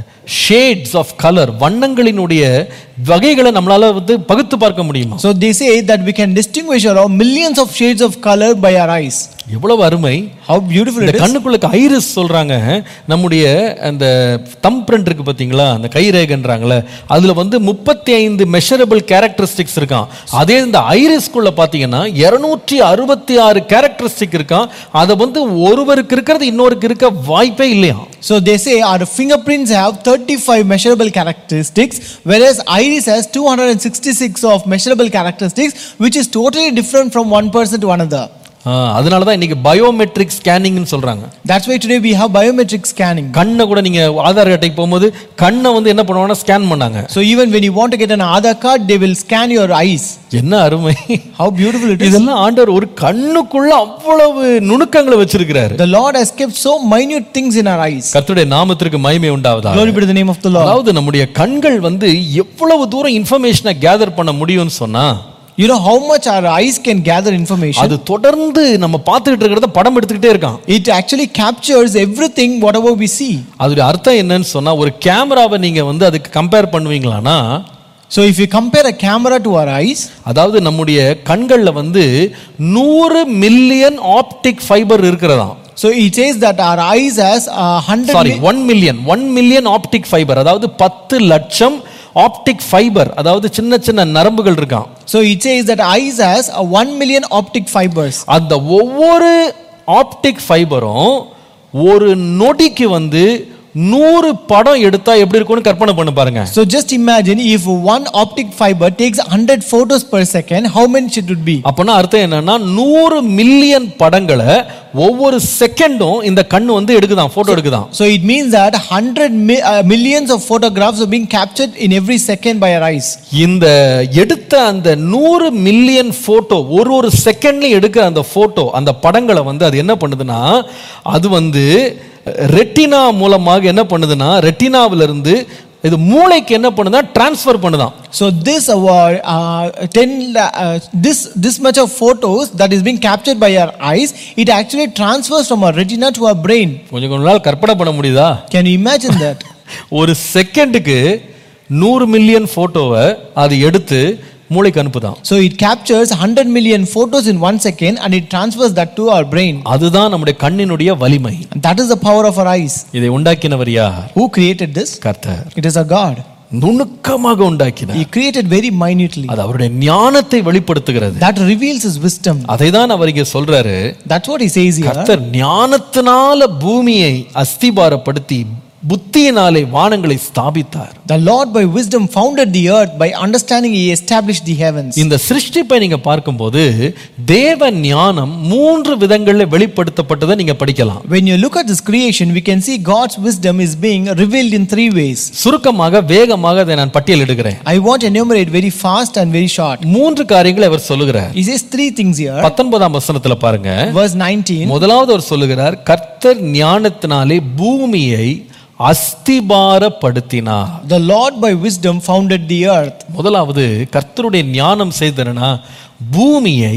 ஷேட்ஸ் ஆஃப் கலர் வண்ணங்களினுடைய வகைகளை நம்மளால வந்து பகுத்து பார்க்க முடியுமா So they say that we can distinguish around millions of shades of color by our eyes. எவ்வளவு அருமை How beautiful இந்த it is. கண்ணுக்குள்ள ஐரிஸ் சொல்றாங்க நம்முடைய அந்த தம் பிரிண்ட் இருக்கு பாத்தீங்களா அந்த கைரேகன்றாங்களே அதுல வந்து முப்பத்தி ஐந்து மெஷரபிள் கேரக்டரிஸ்டிக்ஸ் இருக்கான் அதே இந்த ஐரிஸ்குள்ள பாத்தீங்கன்னா இருநூற்றி அறுபத்தி ஆறு கேரக்டரிஸ்டிக் இருக்கான் அதை வந்து ஒருவருக்கு இருக்கிறது இன்னொருக்கு இருக்க வாய்ப்பே இல்லையா So they say our fingerprints have 35 measurable characteristics, whereas iris has 266 of measurable characteristics, which is totally different from one person to another. அதனால தான் இன்னைக்கு பயோமெட்ரிக் ஸ்கேனிங்னு சொல்றாங்க That's why today we have biometric scanning. கண்ணை கூட நீங்க ஆதார் அட்டைக்கு போகும்போது கண்ணை வந்து என்ன பண்ணுவாங்கன்னா ஸ்கேன் பண்ணாங்க So even when you want to get an Aadhaar card, they will scan your eyes. என்ன அருமை How beautiful it is. இதெல்லாம் ஆண்டவர் ஒரு கண்ணுக்குள்ள அவ்வளவு நுணுக்கங்களை வச்சிருக்கிறாரு The Lord has kept so minute things in our eyes. கர்த்தருடைய நாமத்திற்கு மகிமை உண்டாவதா Glory be to the name of the Lord. அதாவது நம்முடைய கண்கள் வந்து எவ்வளவு தூரம் இன்ஃபர்மேஷனை கேதர் பண்ண முடியும்னு சொன்னா You know how much our eyes can gather information? அது தொடர்ந்து நம்ம பார்த்துக்கிட்டு இருக்கிறத படம் எடுத்துக்கிட்டே இருக்கான் It actually captures everything, whatever we see. அதோட அர்த்தம் என்னன்னு சொன்னா ஒரு கேமராவை நீங்க வந்து அதுக்கு கம்பேர் பண்ணுவீங்களானா So if you compare a camera to our eyes, அதாவது நம்முடைய கண்கள்ல வந்து நூறு மில்லியன் ஆப்டிக் ஃபைபர் இருக்கிறதாம் so it says that our eyes has a hundred. Sorry mi- one million one million optic fibre அதாவது பத்து லட்சம் ஆப்டிக் ஃபைபர் அதாவது சின்ன சின்ன நரம்புகள் இருக்கான் So it says that eyes has a one million optic fibers. அந்த ஒவ்வொரு ஆப்டிக் ஃபைபரும் ஒரு நொடிக்கு வந்து நூறு படம் எடுத்தா எப்படி இருக்கும்னு கற்பனை பண்ணி பாருங்க So just imagine if one optic fiber takes 100 photos per second, how many it would be? அப்பனா அர்த்தம் என்னன்னா நூறு மில்லியன் படங்களை ஒவ்வொரு செகண்டும் இந்த கண்ணு வந்து எடுக்குதான் போட்டோ எடுக்குதான் So it means that 100 mi- uh, millions of photographs are being captured in every second by our eyes. இந்த எடுத்த அந்த நூறு மில்லியன் போட்டோ ஒரு ஒரு செகண்ட்லயும் எடுக்கிற அந்த போட்டோ அந்த படங்களை வந்து அது என்ன பண்ணுதுன்னா அது வந்து ரெட்டினா மூலமாக என்ன பண்ணுதுன்னா ரெட்டினாவில இருந்து இது மூளைக்கு என்ன பண்ணுதா டிரான்ஸ்ஃபர் பண்ணுதான் So this uh, uh, 10 la- uh, this this much of photos that is being captured by our eyes, it actually transfers from our retina to our brain. கொஞ்சம் கொஞ்ச நாள் கற்பனை பண்ண முடியுதா Can you imagine that? ஒரு செகண்டுக்கு நூறு million போட்டோவை அது எடுத்து மூளைக்கு அனுப்புதான் So it captures 100 million photos in one second and it transfers that to our brain. அதுதான் நம்முடைய கண்ணினுடைய வலிமை And that is the power of our eyes. இதை உண்டாக்கினவர் யார் Who created this? கர்த்தர் It is our God. நுணுக்கமாக உண்டாக்கினார் He created very minutely. அது அவருடைய ஞானத்தை வெளிப்படுத்துகிறது That reveals his wisdom. அதை தான் அவர் இங்கே சொல்றாரு That's what he says here. கர்த்தர் ஞானத்தினால பூமியை அஸ்திபாரப்படுத்தி புத்தியினாலே வானங்களை ஸ்தாபித்தார் The Lord by wisdom founded the earth, by understanding he established the heavens. இந்த சிருஷ்டிப்பை நீங்க பார்க்கும்போது தேவ ஞானம் மூன்று விதங்கள்ல வெளிப்படுத்தப்பட்டதை நீங்க படிக்கலாம் When you look at this creation, we can see God's wisdom is being revealed in three ways. சுருக்கமாக வேகமாக அதை நான் பட்டியலிடுகிறேன் I want to enumerate very fast and very short. மூன்று காரியங்களை அவர் சொல்லுகிறார் He says three things here. பத்தொன்பதாம் வசனத்துல பாருங்க Verse 19. முதலாவது அவர் சொல்லுகிறார் கர்த்தர் கர்த்தர் ஞானத்தினாலே பூமியை அஸ்திபாரப்படுத்தினார் The Lord by wisdom founded the earth. முதலாவது கர்த்தருடைய ஞானம் செய்தனா பூமியை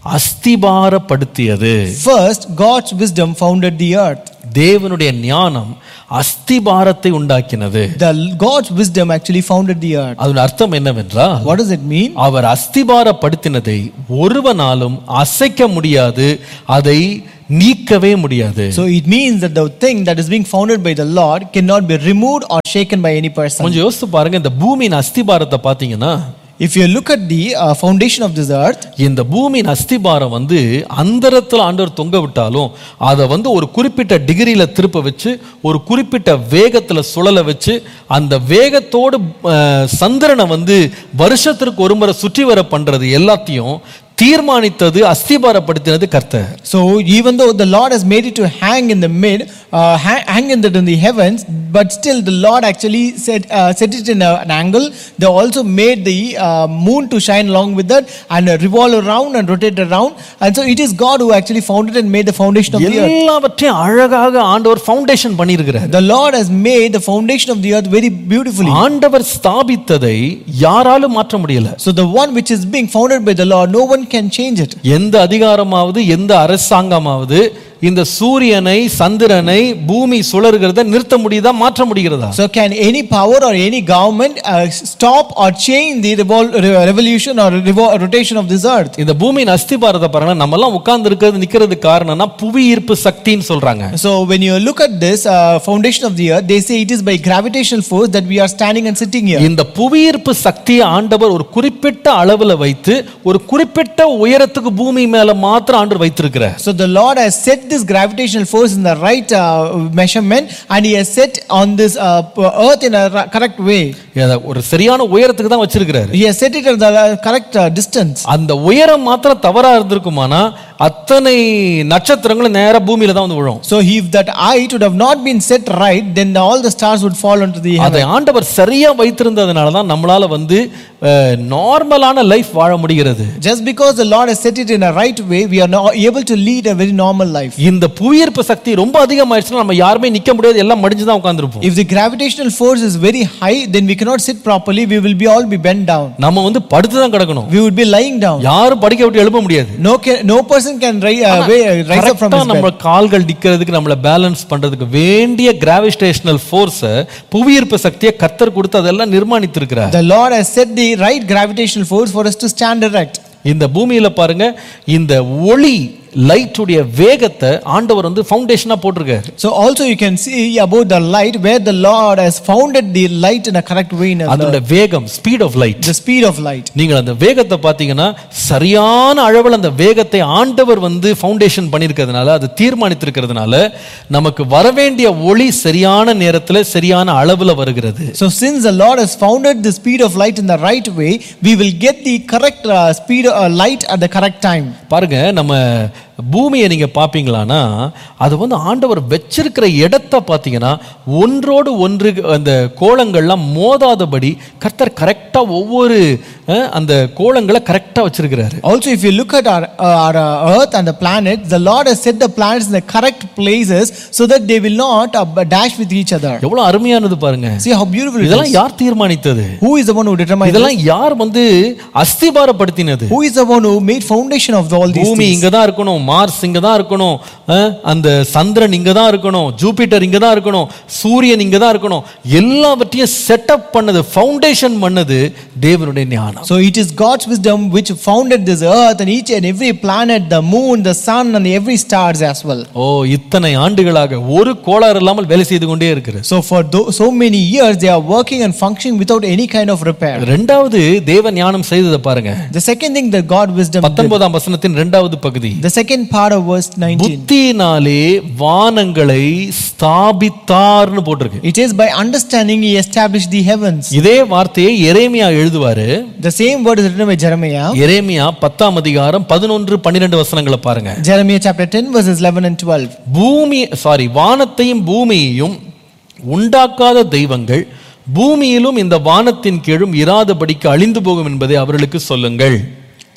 அஸ்திபாரப்படுத்தியது First, God's wisdom founded the earth. தேவனுடைய ஞானம் அஸ்திபாரத்தை உண்டாக்கினது The God's wisdom actually founded the earth. அதன் அர்த்தம் என்னவென்றால் What does it mean? அவர் அஸ்திபாரப்படுத்தினதை ஒருவனாலும் அசைக்க முடியாது அதை நீக்கவே முடியாது So it means that the thing that is being founded by the Lord cannot be removed or shaken by any person. கொஞ்சம் யோசித்து பாருங்க இந்த பூமியின் அஸ்திபாரத்தை பார்த்தீங்கன்னா If you look at the uh, foundation of this earth, இந்த பூமியின் அஸ்திபாரம் வந்து அந்தரத்தில் ஆண்டவர் தொங்க விட்டாலும் அதை வந்து ஒரு குறிப்பிட்ட டிகிரியில திருப்ப வச்சு ஒரு குறிப்பிட்ட வேகத்துல சுழல வச்சு அந்த வேகத்தோடு அஹ், சந்திரனை வந்து வருஷத்திற்கு ஒரு முறை சுற்றி வர பண்றது எல்லாத்தையும் தீர்மானித்தது அஸ்திபாரப்படுத்தினது கர்த்தர் so even though the Lord has made it to hang in the mid, uh, hang, hang in, the, in the heavens, but still the Lord actually set, uh, set it in a- an angle. They also made the uh, moon to shine along with that and uh, revolve around and rotate around. And so it is God who actually founded and made the foundation of the earth. எல்லாவற்றையும் அழகாக ஆண்டவர் foundation பண்ணியிருக்கிறார் The Lord has made the foundation of the earth very beautifully. ஆண்டவர் ஸ்தாபித்ததை யாராலும் மாற்ற முடியல So the one which is being founded by the Lord, no one can change it. எந்த அதிகாரமாவது எந்த அரசாங்கமாவது இந்த சூரியனை சந்திரனை பூமி சுழறுகிறத நிறுத்த முடியுதா மாற்ற முடிகிறதா So can any power or any government uh, stop or change the revol- re- revolution or revol- rotation of this earth? இந்த பூமியின் அஸ்திபாரத்தை பாருங்க நம்ம எல்லாம் உட்கார்ந்து இருக்கிறது நிக்கிறது காரணம்னா புவி ஈர்ப்பு சக்தின்னு சொல்றாங்க So when you look at this uh, foundation of the earth, they say it is by gravitational force that we are standing and sitting here. இந்த புவி ஈர்ப்பு சக்தியை ஆண்டவர் ஒரு குறிப்பிட்ட அளவுல வைத்து ஒரு குறிப்பிட்ட உயரத்துக்கு பூமி மேல மாத்திரம் ஆண்டவர் வைத்திருக்கிறார் So the Lord has set this gravitational force in the right uh, measurement and he has set on this uh, p- earth in a ra- correct way. இத ஒரு சரியான உயரத்துக்கு தான் வச்சிருக்கிறாரு He has set it at the uh, correct uh, distance. அந்த உயரம் மாத்திரம் தவறா இருந்திருக்குமானா அத்தனை நட்சத்திரங்களும் நேரா பூமியில தான் வந்து விழும் So if that height would have not been set right, then all the stars would fall onto the heaven. அதை ஆண்டவர் சரியா வைத்திருந்ததுனால தான் நம்மளால வந்து நார்மலான லைஃப் வாழ முடிகிறது Just because the Lord has set it in a right way, we are now able to lead a very normal life. இந்த புவியீர்ப்பு சக்தி ரொம்ப அதிகமாயிடுச்சுன்னா நம்ம யாருமே நிக்க முடியாது எல்லாம் மடிஞ்சு தான் உட்கார்ந்துருப்போம் If the gravitational force is very high, then we cannot sit properly. We will be all be bent down. நம்ம வந்து படுத்து தான் கிடக்கணும் We would be lying down. யாரும் படிக்க விட்டு எழுப்ப முடியாது No, ca- no person can ri- uh, wa- uh, rise up from Correct ah his நம்ம bed. கால்கள் நிக்கிறதுக்கு நம்மள பேலன்ஸ் பண்றதுக்கு வேண்டிய கிராவிடேஷனல் ஃபோர்ஸ புவியீர்ப்பு சக்தியை கத்தர் கொடுத்து அதெல்லாம் நிர்மாணித்திருக்கிறார் The Lord has set the right gravitational force for us to stand erect. இந்த பூமியில பாருங்க இந்த ஒளி லைட்டுடைய வேகத்தை ஆண்டவர் வந்து ஃபவுண்டேஷனா போட்டிருக்காரு So also you can see about the light where the Lord has founded the light in a correct way. In a- அதோட வேகம் speed of light the speed of light. நீங்கள் அந்த வேகத்தை பார்த்தீங்கன்னா சரியான அளவில் அந்த வேகத்தை ஆண்டவர் வந்து ஃபவுண்டேஷன் பண்ணியிருக்கிறதுனால அது தீர்மானித்திருக்கிறதுனால நமக்கு வரவேண்டிய ஒளி சரியான நேரத்தில் சரியான அளவில் வருகிறது So since the Lord has founded the speed of light in the right way, we will get the correct uh, speed uh, light at the correct time. பாருங்க நம்ம பூமியை நீங்க பார்ப்பீங்களான்னா அது வந்து ஆண்டவர் வச்சிருக்கிற இடத்த பார்த்தீங்கன்னா ஒன்றோடு ஒன்று அந்த கோலங்கள்லாம் மோதாதபடி கர்த்தர் கரெக்டா ஒவ்வொரு அஹ், அந்த கோலங்களை கரெக்டா வச்சிருக்கிறாரு Also, if you look at our, uh, our uh, earth and the planets, the Lord has set the planets in the correct places so that they will not uh, dash with each other. எவ்வளவு அருமையானது பாருங்க See how beautiful it இதெல்லாம் is. யார் தீர்மானித்தது Who is the one who determined this? இதெல்லாம் யார் வந்து அஸ்திபாரப்படுத்தினது Who is the one who made foundation of all these பூமி things? இங்க தான் இருக்கணும் மார்ஸ் இங்க தான் இருக்கணும் அஹ், அந்த சந்திரன் இங்க தான் இருக்கணும் ஜூபிட்டர் இங்க தான் இருக்கணும் சூரியன் இங்க தான் இருக்கணும் எல்லாவற்றையும் செட்டப் பண்ணது ஃபவுண்டேஷன் பண்ணது தேவனுடைய ஞானம் So it is God's wisdom which founded this earth and each and every planet, the moon, the sun, and every stars as well. ஓ இத்தனை ஆண்டுகளாக ஒரு கோளாறு இல்லாமல் வேலை செய்து கொண்டே இருக்கிறது So for tho- so many years, they are working and functioning without any kind of repair. ரெண்டாவது தேவ ஞானம் செய்ததை பாருங்க The second thing that God wisdom did, பத்தொன்பதாம் வசனத்தின் இரண்டாவது பகுதி the second part of verse 19. புத்தியினாலே வானங்களை ஸ்தாபித்தார்னு போட்டிருக்கு It is by understanding he established the heavens. இதே வார்த்தையை எரேமியா எழுதுவாரு The same word is written by Jeremiah. எரேமியா பத்தாம் அதிகாரம் பதினொன்று பன்னிரெண்டு வசனங்களை பாருங்க Jeremiah chapter 10 verses 11 and 12. பூமி சாரி வானத்தையும் பூமியையும் உண்டாக்காத தெய்வங்கள் பூமியிலும் இந்த வானத்தின் கீழும் இராதபடிக்கு அழிந்து போகும் என்பதை அவர்களுக்கு சொல்லுங்கள்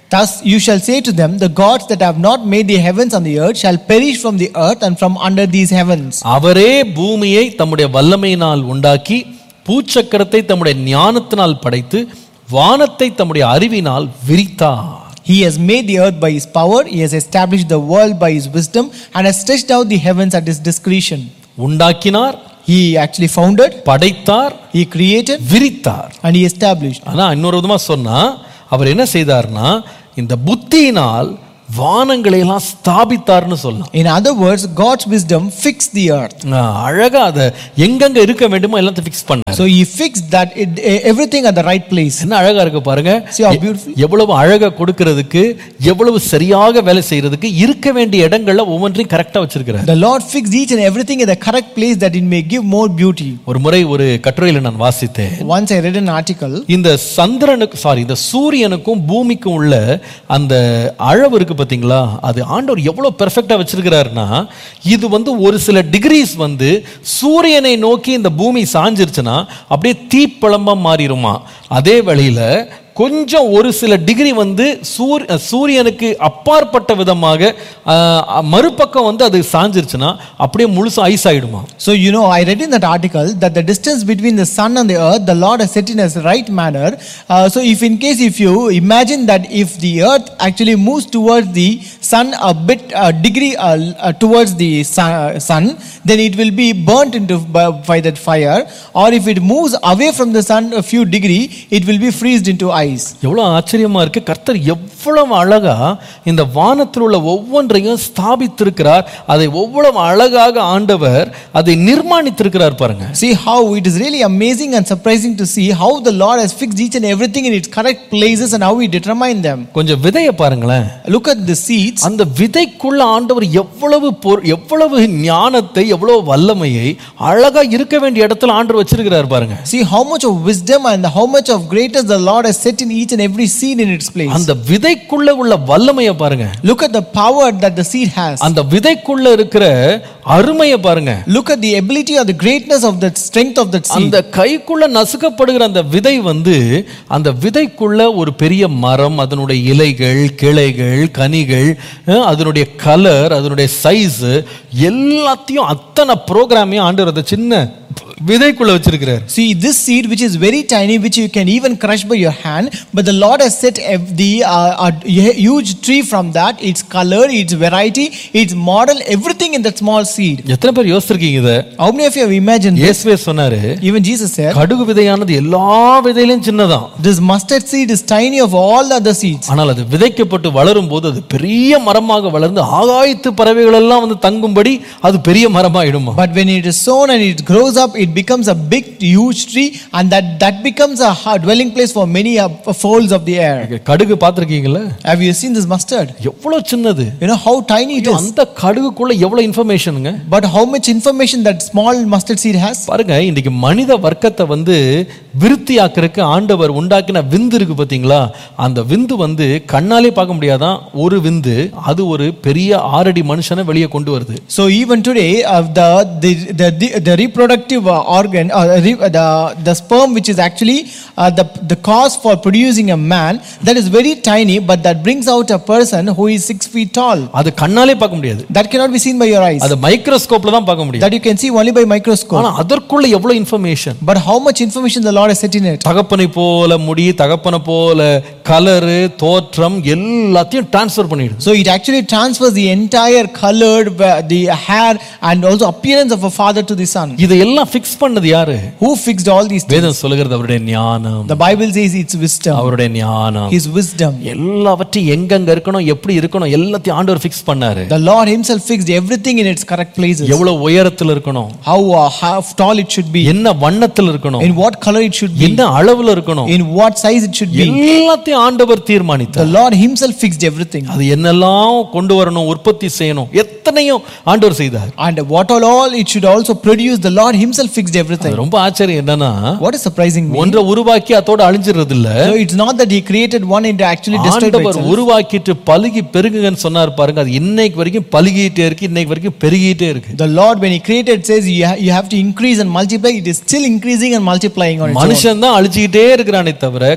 Thus you shall say to them, The gods that have not made the heavens and the earth shall perish from the earth and from under these heavens. அவரே பூமியை தம்முடைய வல்லமையினால் உண்டாக்கி பூச்சக்கரத்தை தம்முடைய ஞானத்தினால் படைத்து வானத்தை தம்முடைய அறிவினால் விரித்தார் He has made the earth by his power, he has established the world by his wisdom, and has stretched out the heavens at his discretion. உண்டாக்கினார் He actually founded, படைத்தார் he created, விரித்தார் and he established. ஆனா இன்னொரு விதமா சொன்னா அவர் என்ன செய்தார்னா இந்த புத்தியினால் வானங்களை எல்லாம் ஸ்தாபித்தார்னு சொல்லலாம் In other words, God's wisdom fixed the earth. ஆஹ் அழகா அதை எங்கெங்க இருக்க வேண்டுமோ எல்லாத்தையும் ஃபிக்ஸ் பண்ணார் So he fixed that it, everything at the right place. என்ன அழகா இருக்கு பாருங்க See how beautiful? எவ்வளவு அழகா கொடுக்கிறதுக்கு எவ்வளவு சரியாக வேலை செய்யறதுக்கு இருக்க வேண்டிய இடங்கள்ல ஒவ்வொன்றையும் கரெக்டா வச்சிருக்கிறார் The Lord fixed each and everything in the correct place that it may give more beauty. ஒரு முறை ஒரு கட்டுரையில நான் வாசித்தேன் Once I read an article, இந்த சந்திரனுக்கு சாரி இந்த சூரியனுக்கும் பூமிக்கும் உள்ள அந்த அளவு இருக்கு பாத்தீங்களா அது ஆண்டவர் எவ்வளவு பெர்ஃபெக்ட்டா வச்சிருக்கிறாருன்னா இது வந்து ஒரு சில டிகிரிஸ் வந்து சூரியனை நோக்கி இந்த பூமி சாஞ்சிருச்சுன்னா அப்படியே தீப்பழம்பா மாறிடுமா அதே வழியில கொஞ்சம் ஒரு சில டிகிரி வந்து சூர் சூரியனுக்கு அப்பாற்பட்ட விதமாக ஆஹ், மறுபக்கம் வந்து அது சாஞ்சிருச்சுன்னா அப்படியே முழுசா ஐஸ் ஆயிடுமா so you know, I read in that article that the distance between the sun and the earth, the Lord has set in a right manner. Uh, so if in case if you imagine that if the earth actually moves towards the sun a bit uh, degree uh, uh, towards the sun, sun, then it will be burnt into by, by that fire. Or if it moves away from the sun a few degree, it will be freezed into ice. எவ்வளவு ஆச்சரியமா இருக்கு கர்த்தர் எவ்வளவு அழகா இந்த வானத்தில் உள்ள ஒவ்வொன்றையும் ஸ்தாபித்திருக்கிறார் அதை எவ்வளவு அழகாக ஆண்டவர் அதை நிர்மாணித்திருக்கிறார் பாருங்க See how it is really amazing and surprising to see how the Lord has fixed each and everything in its correct places and how He determined them. கொஞ்சம் விதைய பாருங்களேன் Look at the seeds. அந்த விதைக்குள்ள ஆண்டவர் எவ்வளவு பொரு- எவ்வளவு ஞானத்தை எவ்வளவு வல்லமையை அழகா இருக்க வேண்டிய இடத்துல ஆண்டவர் வச்சிருக்கிறார் பாருங்க See how much of wisdom and how much of greatness the Lord has set in each and every seed in its place. அந்த விதைக்குள்ள உள்ள வல்லமையை பாருங்க Look at the power that the seed has. அந்த விதைக்குள்ள இருக்கிற அருமையை பாருங்க Look at the ability or the greatness of the strength of that seed. அந்த கைக்குள்ள நசுக்கப்படுகிற அந்த விதை வந்து அந்த விதைக்குள்ள ஒரு பெரிய மரம் அதனுடைய இலைகள் கிளைகள் கனிகள் அஹ், அதனுடைய கலர் அதனுடைய சைஸ் எல்லாத்தையும் அத்தனை ப்ரோக்ராமையும் ஆண்டவர் அந்த சின்ன விதைக்குள்ள வச்சிருக்கிறார் See, this seed, which is very tiny, which you can even crush by your hand, but the Lord has set ev- the uh, a huge tree from that, its color, its variety, its model, everything in that small seed. எத்தனை பேர் யோசிச்சிருக்கீங்க இதை How many of you have imagined this? இயேசுவே சொன்னாரு Even Jesus said, கடுகு விதையானது எல்லா விதையிலும் சின்னதான் This mustard seed is tiny of all the other seeds. ஆனால் அது விதைக்கப்பட்டு வளரும் போது அது பெரிய மரமாக வளர்ந்து ஆகாயத்து பறவைகள் எல்லாம் வந்து தங்கும்படி அது பெரிய மரமாயிடுமா But when it is sown and it grows up, it becomes a big, huge tree, and that, that becomes a ha- dwelling place for many uh, folds of the air. கடுகு பார்த்திருக்கீங்கல்ல Have you seen this mustard? எவ்வளவு சின்னது You know how tiny it is. அந்த கடுகுக்குள்ள எவ்வளவு இன்ஃபர்மேஷனுங்க But how much information that small mustard seed has? பாருங்க இன்னைக்கு மனித வர்க்கத்தை வந்து விருத்தியாக்குறதுக்கு ஆண்டவர் உண்டாக்கின விந்து இருக்கு பாத்தீங்களா அந்த விந்து வந்து கண்ணாலே பார்க்க முடியாதான் ஒரு விந்து அது ஒரு பெரிய ஆறடி மனுஷனை வெளியே கொண்டு வருது So even today, uh, the, the, the, the, the reproductive uh, organ, uh, re- the, the sperm which is actually uh, the, the cause for producing a man, that is very tiny, but that brings out a person who is six feet tall. அது கண்ணாலே பார்க்க முடியாது That cannot be seen by your eyes. அது மைக்ரோஸ்கோப்ல தான் பார்க்க முடியும் That you can see only by microscope. ஆனா அதற்குள்ள எவ்வளவு information But how much information the Lord has set in it? தகப்பனை போல முடி தகப்பனை போல கலரு தோற்றம் எல்லாத்தையும் டிரான்ஸ்ஃபர் பண்ணிடுது So it actually transfers the entire colored, uh, the hair, and also appearance of a father to the son. இதையெல்லாம் fix பண்ணது யாரு Who fixed all these things? வேதம் சொல்லுகிறது அவருடைய ஞானம் The Bible says it's wisdom. அவருடைய ஞானம் His wisdom. எல்லாவற்றையும் எங்கெங்க இருக்கணும் எப்படி இருக்கணும் எல்லாத்தையும் ஆண்டவர் ஃபிக்ஸ் பண்ணாரு The Lord Himself fixed everything in its correct places. எவ்வளவு உயரத்துல இருக்கணும் How, uh, how tall it should be, என்ன வண்ணத்துல இருக்கணும் in what color it should be, என்ன அளவுல இருக்கணும் in what size it should be. எல்லாத்தையும் ஆண்டவர் The தீர்மானித்தார் Lord Himself fixed everything. அது என்னெல்லாம் கொண்டு வரணும் உற்பத்தி செய்யணும் எத்தனையும் ஆண்டவர் செய்தார் And what all, all it should also produce, the Lord Himself fixed everything. அது ரொம்ப ஆச்சரியம் என்னன்னா What is surprising me? ஒன்றை உருவாக்கி அதோட அழிஞ்சிடுறது இல்ல So it's not that He created one and actually destroyed by ஆண்டவர் itself. உருவாக்கிட்டு பலுகி பெருகுங்கன்னு சொன்னார் பாருங்க அது இன்னைக்கு வரைக்கும் பலுகிட்டே இருக்கு இன்னைக்கு வரைக்கும் பெருகிட்டே இருக்கு The Lord, when He created, says you, ha- you have to increase and multiply. It is still increasing and multiplying on its own. மனுஷன் தான் அழிச்சுக்கிட்டே இருக்கிறானே தவிர கர்த்தர்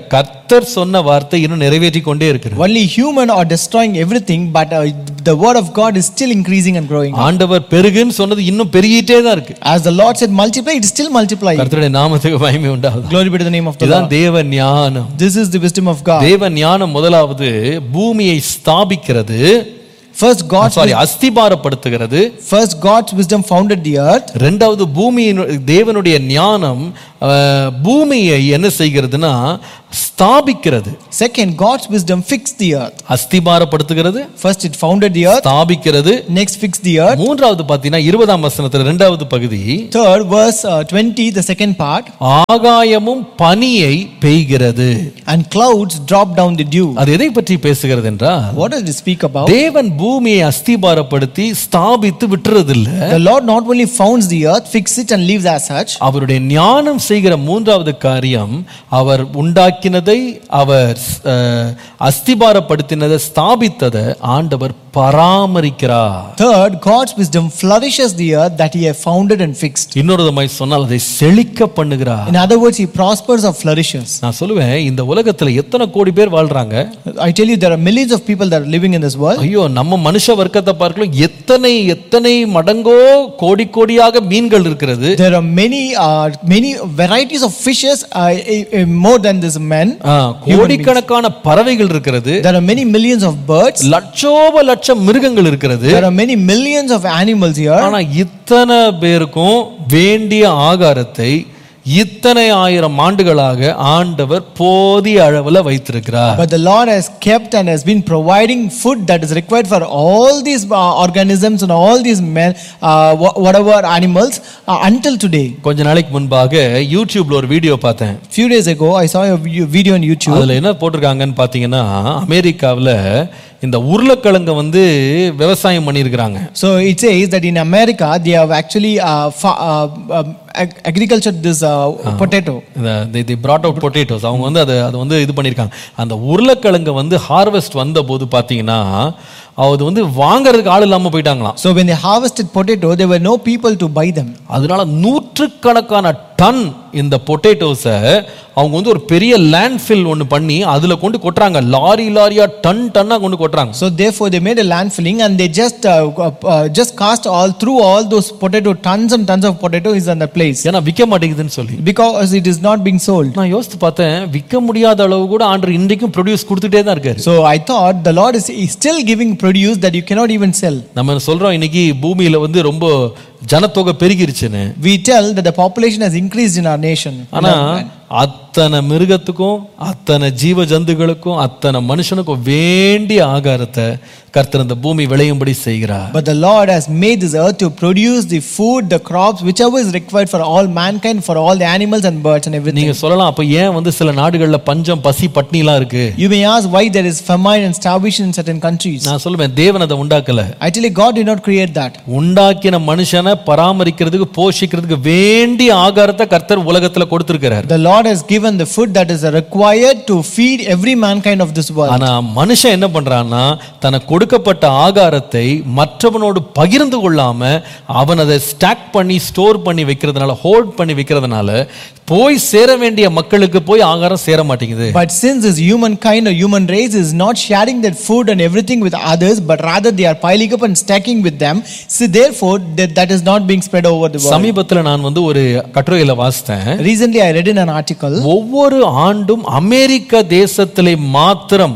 கர்த்தர் சொன்ன வார்த்தை இன்னும் நிறைவேற்றி கொண்டே இருக்கிறது Only human are destroying everything, but uh, the word of God is still increasing and growing. ஆண்டவர் பெருகுன்னு சொன்னது இன்னும் பெருகிட்டே தான் இருக்கு As the Lord said, multiply, it is still multiplying. கர்த்தருடைய நாமத்துக்கு மகிமை உண்டாகும் Glory be to the name of the இதுதான் Lord. தேவ ஞானம் This is the wisdom of God. தேவ ஞானம் முதலாவது பூமியை ஸ்தாபிக்கிறது First, God's சாரி அஸ்திபாரப்படுத்துகிறது first God's wisdom founded the earth. ரெண்டாவது பூமியின் தேவனுடைய ஞானம் அஹ், பூமியை என்ன செய்கிறதுனா ஸ்தாபிக்கிறது Second, God's wisdom fixed the earth. அஸ்திபாரப்படுத்துகிறது First, it founded the earth. ஸ்தாபிக்கிறது Next, fixed the earth. மூன்றாவது பார்த்தீங்கன்னா இருபதாம் வசனத்துல ரெண்டாவது பகுதி Third, verse uh, 20, the second part. ஆகாயமும் பனியை பெய்கிறது And clouds drop down the dew. அது எதை பற்றி பேசுகிறது என்றால் What does it speak about? தேவன் பூமியை அஸ்திபாரப்படுத்தி ஸ்தாபித்து விட்டுறதில்ல The Lord not only founds the earth, fixes it, and leaves as such. அவருடைய ஞானம் செய்கிற மூன்றாவது காரியம் அவர் உண்டாக்கினதை அவர் அஹ், அஸ்திபாரப்படுத்தினதை ஸ்தாபித்ததை ஆண்டவர் பராமரிக்கிறார் Third, God's wisdom flourishes the earth that He has founded and fixed. இன்னொரு விதமாய் சொன்னால் அதை செழிக்க பண்ணுகிறார் In other words, He prospers or flourishes. நான் சொல்லுவேன் இந்த உலகத்துல எத்தனை கோடி பேர் வாழ்றாங்க I tell you, there are millions of people that are living in this world. ஐயோ நம்ம மனுஷ வர்க்கத்தை பார்க்கலாம் எத்தனை எத்தனை மடங்கோ கோடி கோடியாக மீன்கள் இருக்கிறது There are many, uh, many varieties of fishes, uh, eh, eh, more than this men. ஆ, கோடிக்கணக்கான பறவைகள் இருக்கிறது There are many millions of birds. லட்சோப லட்சம் மிருகங்கள் இருக்கிறது There are many millions of animals here. ஆனா இத்தனை பேருக்கும் வேண்டிய ஆகாரத்தை இத்தனை ஆயிரம் ஆண்டுகளாக ஆண்டவர் போதிய அளவுல வைத்திருக்கிறார் But the Lord has kept and has been providing food that is required for all these uh, organisms and all these men, uh, wha- whatever animals uh, until today. கொஞ்ச நாளைக்கு முன்பாக யூடியூப்ல ஒரு வீடியோ பார்த்தேன் Few days ago, I saw a vi- video on YouTube. அதுல என்ன போட்டிருக்காங்கன்னு பாத்தீங்கன்னா அமெரிக்காவுல இந்த உருளைக்கிழங்க வந்து விவசாயம் பண்ணியிருக்கிறாங்க So it says that in America they have actually uh, fa- uh, um, ag- agricultured this uh, potato. இந்த தி brought out potatoes அவங்க வந்து அதை அதை வந்து இது பண்ணியிருக்காங்க அந்த உருளைக்கிழங்க வந்து ஹார்வெஸ்ட் வந்த போது பார்த்தீங்கன்னா அது வந்து வாங்குறதுக்கு ஆள் இல்லாமல் போயிட்டாங்களாம் So when they harvested potato, there were no people to buy them. அதனால நூற்றுக்கணக்கான டன் இந்த பொட்டேட்டோஸை அவங்க வந்து ஒரு பெரிய லேண்ட்ஃபில் ஒன்று பண்ணி அதில் கொண்டு கொட்டுறாங்க லாரி லாரியா டன் டன்னாக கொண்டு கொட்டுறாங்க So therefore they made a landfilling and they just uh, uh, just cast all through all those potato tons and tons of potato is on the place ஏன்னா விற்க மாட்டேங்குதுன்னு சொல்லி because it is not being sold. நான் யோசித்து பார்த்தேன் விற்க முடியாத அளவு கூட ஆண்டர் இன்றைக்கும் ப்ரொடியூஸ் கொடுத்துட்டே தான் இருக்காரு So I thought the Lord is is still giving produce that you cannot even sell. நம்ம சொல்றோம் இன்னைக்கு பூமியில வந்து ரொம்ப ஜனத்தொகை பெருகிருச்சுன்னு We tell that the population has increased in our nation. in ஆனா our land. அத்தனை மிருகத்துக்கும் அத்தனை ஜீவ ஜந்துகளுக்கும் அத்தனை மனுஷனுக்கும் வேண்டிய ஆகாரத்தை கர்த்தர் இந்த பூமி விளையும்படி செய்கிறார் But the Lord has made this earth to produce the food, the crops, whichever is required for all mankind, for all the animals and birds and everything. நீங்க சொல்லலாம் அப்ப ஏன் வந்து சில நாடுகள்ல பஞ்சம் பசி பட்னிலாம் இருக்கு You may ask why there is famine and starvation in certain countries. நான் சொல்லுவேன் தேவன் அதை உண்டாக்கல Actually, God did not create that. உண்டாக்கின மனுஷனை பராமரிக்கிறதுக்கு போஷிக்கிறதுக்கு வேண்டிய ஆகாரத்தை கர்த்தர் உலகத்துல கொடுத்திருக்கிறார் The Lord has given the food that is required to feed every mankind of this world. ஆனா மனுஷன் என்ன பண்றான்னா தனக்கு கொடுக்கப்பட்ட ஆகாரத்தை மற்றவனோடு பகிர்ந்து கொள்ளாம அவன் அதை ஸ்டாக் பண்ணி ஸ்டோர் பண்ணி வைக்கிறதுனால ஹோல்ட் பண்ணி வைக்கிறதுனால போய் சேர வேண்டிய மக்களுக்கு போய் ஆகாரம் சேர மாட்டேங்குது But since this humankind or human race is not sharing that food and everything with others, but rather they are piling up and stacking with them, so therefore that, that is not being spread over the world. சமீபத்துல நான் வந்து ஒரு கட்டுரையில வாசித்தேன் Recently, I read in an article ஒவ்வொரு ஆண்டும் அமெரிக்க தேசத்திலே மாத்திரம்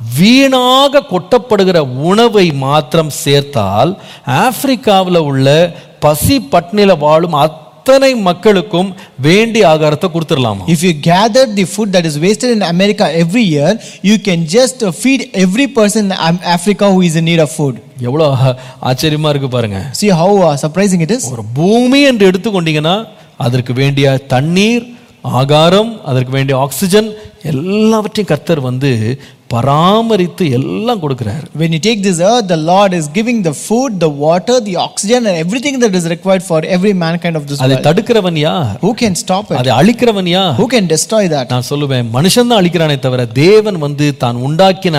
வீணாக கொட்டப்படுகிற உணவை மாத்திரம் சேர்த்தால் ஆப்பிரிக்காவில் உள்ள பசி பட்னில வாழும் அத்தனை மக்களுக்கும் வேண்டிய ஆகாரத்தை கொடுத்துடலாமா If you gather the food that is wasted in America every year, you can just uh, feed every person in Am- Africa who is in need of food. எவ்வளோ ஆச்சரியமா இருக்கு பாருங்க See how uh, surprising it is? ஒரு பூமி என்று எடுத்துக்கொண்டீங்கன்னா அதற்கு வேண்டிய தண்ணீர் ஆகாரம் அதற்கு வேண்டிய ஆக்சிஜன் எல்லாவற்றையும் கர்த்தர் வந்து பராமரித்து எல்லாம் கொடுக்கிறார் When you take this earth, the Lord is giving the food, the water, the oxygen, and everything that is required for every mankind of this அதை world. தடுக்கிறவன் யார் Who can stop it? அதை அழிக்கிறவன் யார் Who can destroy that? நான் சொல்லுவேன் மனுஷன் தான் அழிக்கிறானே தவிர தேவன் வந்து தான் உண்டாக்கின அத்தனை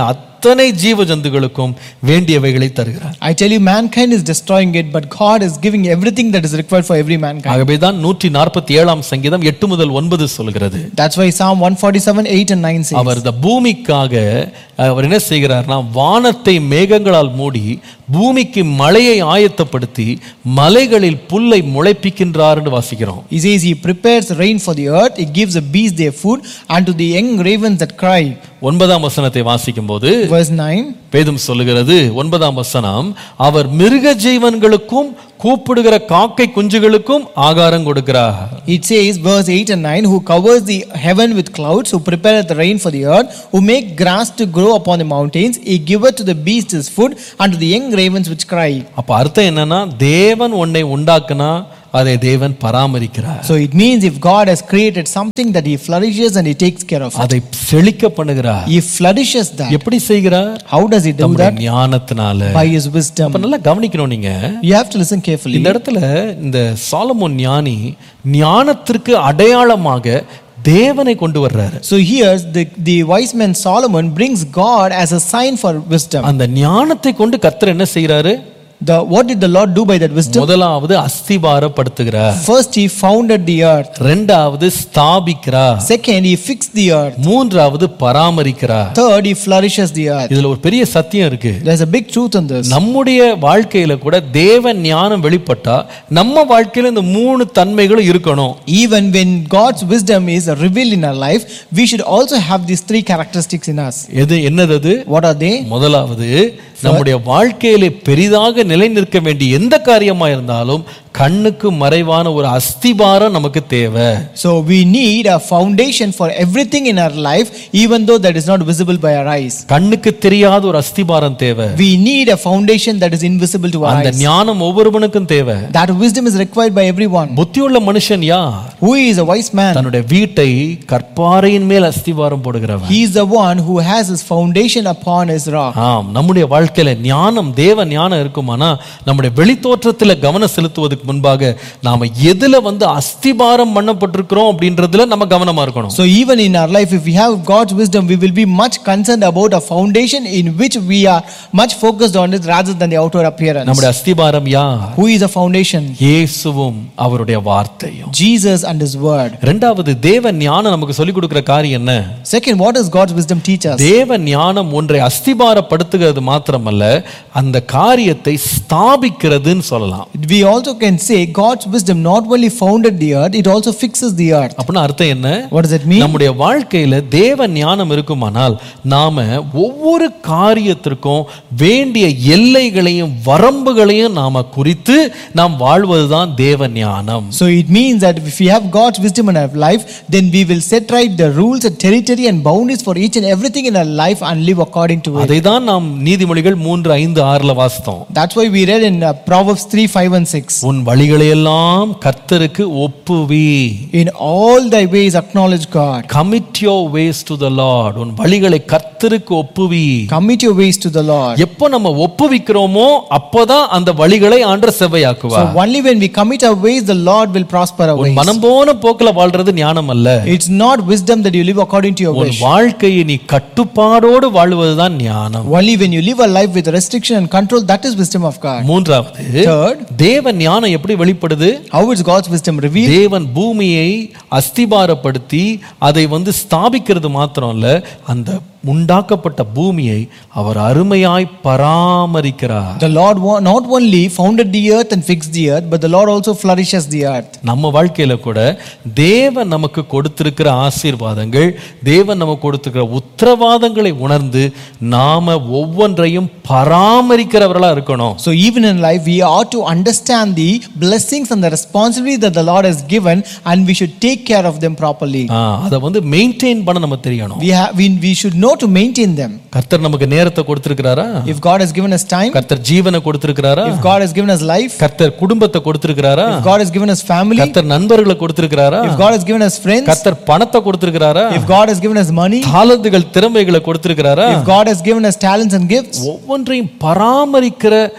அத்தனை ஜீவ ஜந்துகளுக்கும் வேண்டியவைகளை தருகிறார் I tell you, mankind is destroying it, but God is giving everything that is required for every mankind. ஆகவேதான் நூற்றி நாற்பத்தி ஏழாம் சங்கீதம் எட்டு முதல் ஒன்பது சொல்கிறது That's why Psalm 147, 8 and 9 says. அவர் இந்த பூமிக்காக அவர் என்ன செய்கிறார்னா வானத்தை மேகங்களால் மூடி பூமிக்கு மழையை ஆயத்தப்படுத்தி மலைகளில் புல்லை முளைப்பிக்கின்றார் என்று வாசிக்கிறோம் He says, He prepares rain for the earth, He gives the beasts their food, and to the young ravens that cry. ஒன்பதாம் வசனத்தை வாசிக்கும் போது Verse 9. வேதம் சொல்லுகிறது ஒன்பதாம் வசனம் அவர் மிருக ஜீவன்களுக்கும் கூப்பிடுகிற காக்கை குஞ்சுகளுக்கும் ஆகாரம் கொடுக்கிறார் It says, verse 8 and 9, Who covers the heaven with clouds, who prepareth the rain for the earth, who make grass to grow upon the mountains, He giveth to the beasts his food, and to the young ravens which cry. அப்ப அர்த்தம் என்னன்னா தேவன் உன்னை உண்டாக்குனா அதை தேவன் பராமரிக்கிறார் So it means if God has created something that He flourishes and He takes care of it. அதை செழிக்க பண்ணுகிறார் He flourishes that. எப்படி செய்கிறார் How does He do நம்முடைய that? ஞானத்தினால By His wisdom. அப்ப நல்லா கவனிக்கணும் நீங்க You have to listen carefully. இந்த இடத்துல இந்த சாலமோன் ஞானி ஞானத்திற்கு அடையாளமாக தேவனை கொண்டு வர்றாரு So here the, the wise man Solomon brings God as a sign for wisdom. அந்த ஞானத்தை கொண்டு கர்த்தர் என்ன செய்யறாரு The, what did the Lord do by that wisdom? முதலாவது அஸ்திபாரப்படுத்துகிறார் First, He founded the earth. ரெண்டாவது ஸ்தாபிக்கிறார் Second, He fixed the earth. மூன்றாவது பராமரிக்கிறார் Third, He flourishes the earth. இதுல ஒரு பெரிய சத்தியம் இருக்கு There's a big truth in this. நம்முடைய வாழ்க்கையில கூட தேவ ஞானம் வெளிப்பட்டா நம்ம வாழ்க்கையில இந்த மூணு தன்மைகளும் இருக்கணும் Even when God's wisdom is revealed in our life, we should also have these three characteristics in us. எது என்னது அது What are they? முதலாவது நம்முடைய வாழ்க்கையிலே பெரிதாக நிலை நிற்க வேண்டிய எந்த காரியமா இருந்தாலும் கண்ணுக்கு மறைவான ஒரு அஸ்திபாரம் நமக்கு தேவை So we need a foundation for everything in our life, even though that is not visible by our eyes. கண்ணுக்கு தெரியாத ஒரு அஸ்திபாரம் தேவை We need a foundation that is invisible to our அந்த eyes. ஞானம் ஒவ்வொருவனுக்கும் தேவை That wisdom is required by everyone. புத்தியுள்ள மனுஷன் யார் Who is a wise man? தன்னுடைய வீட்டை கற்பாறையின் மேல் அஸ்திபாரம் போடுகிறவன் He is the one who has his foundation upon his rock. ஆம் நம்முடைய வாழ்க்கையில ஞானம் தேவ ஞானம் இருக்குமானா நம்முடைய வெளித்தோற்றத்துல கவனம் செலுத்துவதற்கு முன்பாக நாம எதுல வந்து அஸ்திபாரம் பண்ணப்பட்டிருக்கிறோம் அப்படின்றதுல நம்ம கவனமா இருக்கணும் So even in our life, if we have God's wisdom, we will be much concerned about a foundation in which we are much focused on it rather than the outer appearance. நம்முடைய அஸ்திபாரம் யார் Who is a foundation? இயேசுவும் அவருடைய வார்த்தையும் Jesus and his word. ரெண்டாவது தேவ ஞானம் நமக்கு சொல்லிக் கொடுக்கிற காரியம் என்ன Second, what does God's wisdom teach us? தேவ ஞானம் ஒன்றை அஸ்திபாரப்படுத்துகிறது மாத்திரமல்ல அந்த காரியத்தை ஸ்தாபிக்கிறதுன்னு சொல்லலாம் We also can say God's wisdom not only founded the earth, it also fixes the earth. அப்படின்னா அர்த்தம் என்ன What does it mean? நம்முடைய வாழ்க்கையில தேவ ஞானம் இருக்குமானால் நாம ஒவ்வொரு காரியத்திற்கும் வேண்டிய எல்லைகளையும் வரம்புகளையும் நாம குறித்து நாம் வாழ்வதுதான் தேவ ஞானம் So it means that if we have God's wisdom in our life, then we will set right the rules and territory and boundaries for each and everything in our life and live according to it. அதை தான் நாம் நீதிமொழிகள் மூன்று ஐந்து ஆறுல வாசித்தோம் That's why we read in uh, Proverbs 3, 5 and 6. உன் வழிகளையெல்லாம் கர்த்தருக்கு ஒப்புவி In all thy ways acknowledge God. commit your ways to the lord உன் வழிகளை கர்த்தருக்கு ஒப்புவி Commit your ways to the Lord. எப்போ நம்ம ஒப்புவிக்கிறோமோ அப்பதான் அந்த வழிகளை ஆண்டர் So செவ்வையாக்குவார் only when we commit our ways, the Lord will prosper our உன் ways. மனம் போன போக்குல வாழ்றது ஞானம் அல்ல It's not wisdom that you live according to your உன் wish. வாழ்க்கையை நீ கட்டுப்பாடோடு வாழ்வதுதான் ஞானம் Only when you live a life with restriction and control, that is wisdom of God. மூன்றாவது Third, தேவ ஞானம் எப்படி வெளிப்படுது how is God's wisdom revealed? தேவன் பூமியை அஸ்திபாரப்படுத்தி அதை வந்து ஸ்தாபிக்கிறது மாத்திரம் இல்ல அந்த உண்டாக்கப்பட்ட பூமியை அவர் அருமையாய் பராமரிக்கிறார் The Lord wa- not only founded the earth and fixed the earth, but the Lord also flourishes the earth. நம்ம வாழ்க்கையில கூட தேவன் நமக்கு கொடுத்திருக்கிற ஆசீர்வாதங்கள் தேவன் நமக்கு கொடுத்திருக்கிற உத்தரவாதங்களை உணர்ந்து நாம ஒவ்வொன்றையும் பராமரிக்கிறவர்களா இருக்கணும் So even in life, we ought to understand the blessings and the responsibility that the Lord has given, and we should take care of them properly. ஆ, அதை வந்து மெயின்டைன் பண்ண நம்ம தெரியணும் We have we, we should know to maintain them. கர்த்தர் நமக்கு நேரத்தை கொடுத்திருக்கிறாரா If God has given us time, கர்த்தர் ஜீவனை கொடுத்திருக்கிறாரா if God has given us life, கர்த்தர் குடும்பத்தை கொடுத்திருக்கிறாரா if God has given us family, கர்த்தர் நண்பர்களை கொடுத்திருக்கிறாரா if God has given us friends, கர்த்தர் பணத்தை கொடுத்திருக்கிறாரா if God has given us money, தாளந்துகள் திறமைகளை கொடுத்திருக்கிறாரா if God has given us talents and gifts, ஒவ்வொன்றையும் பராமரிக்கிற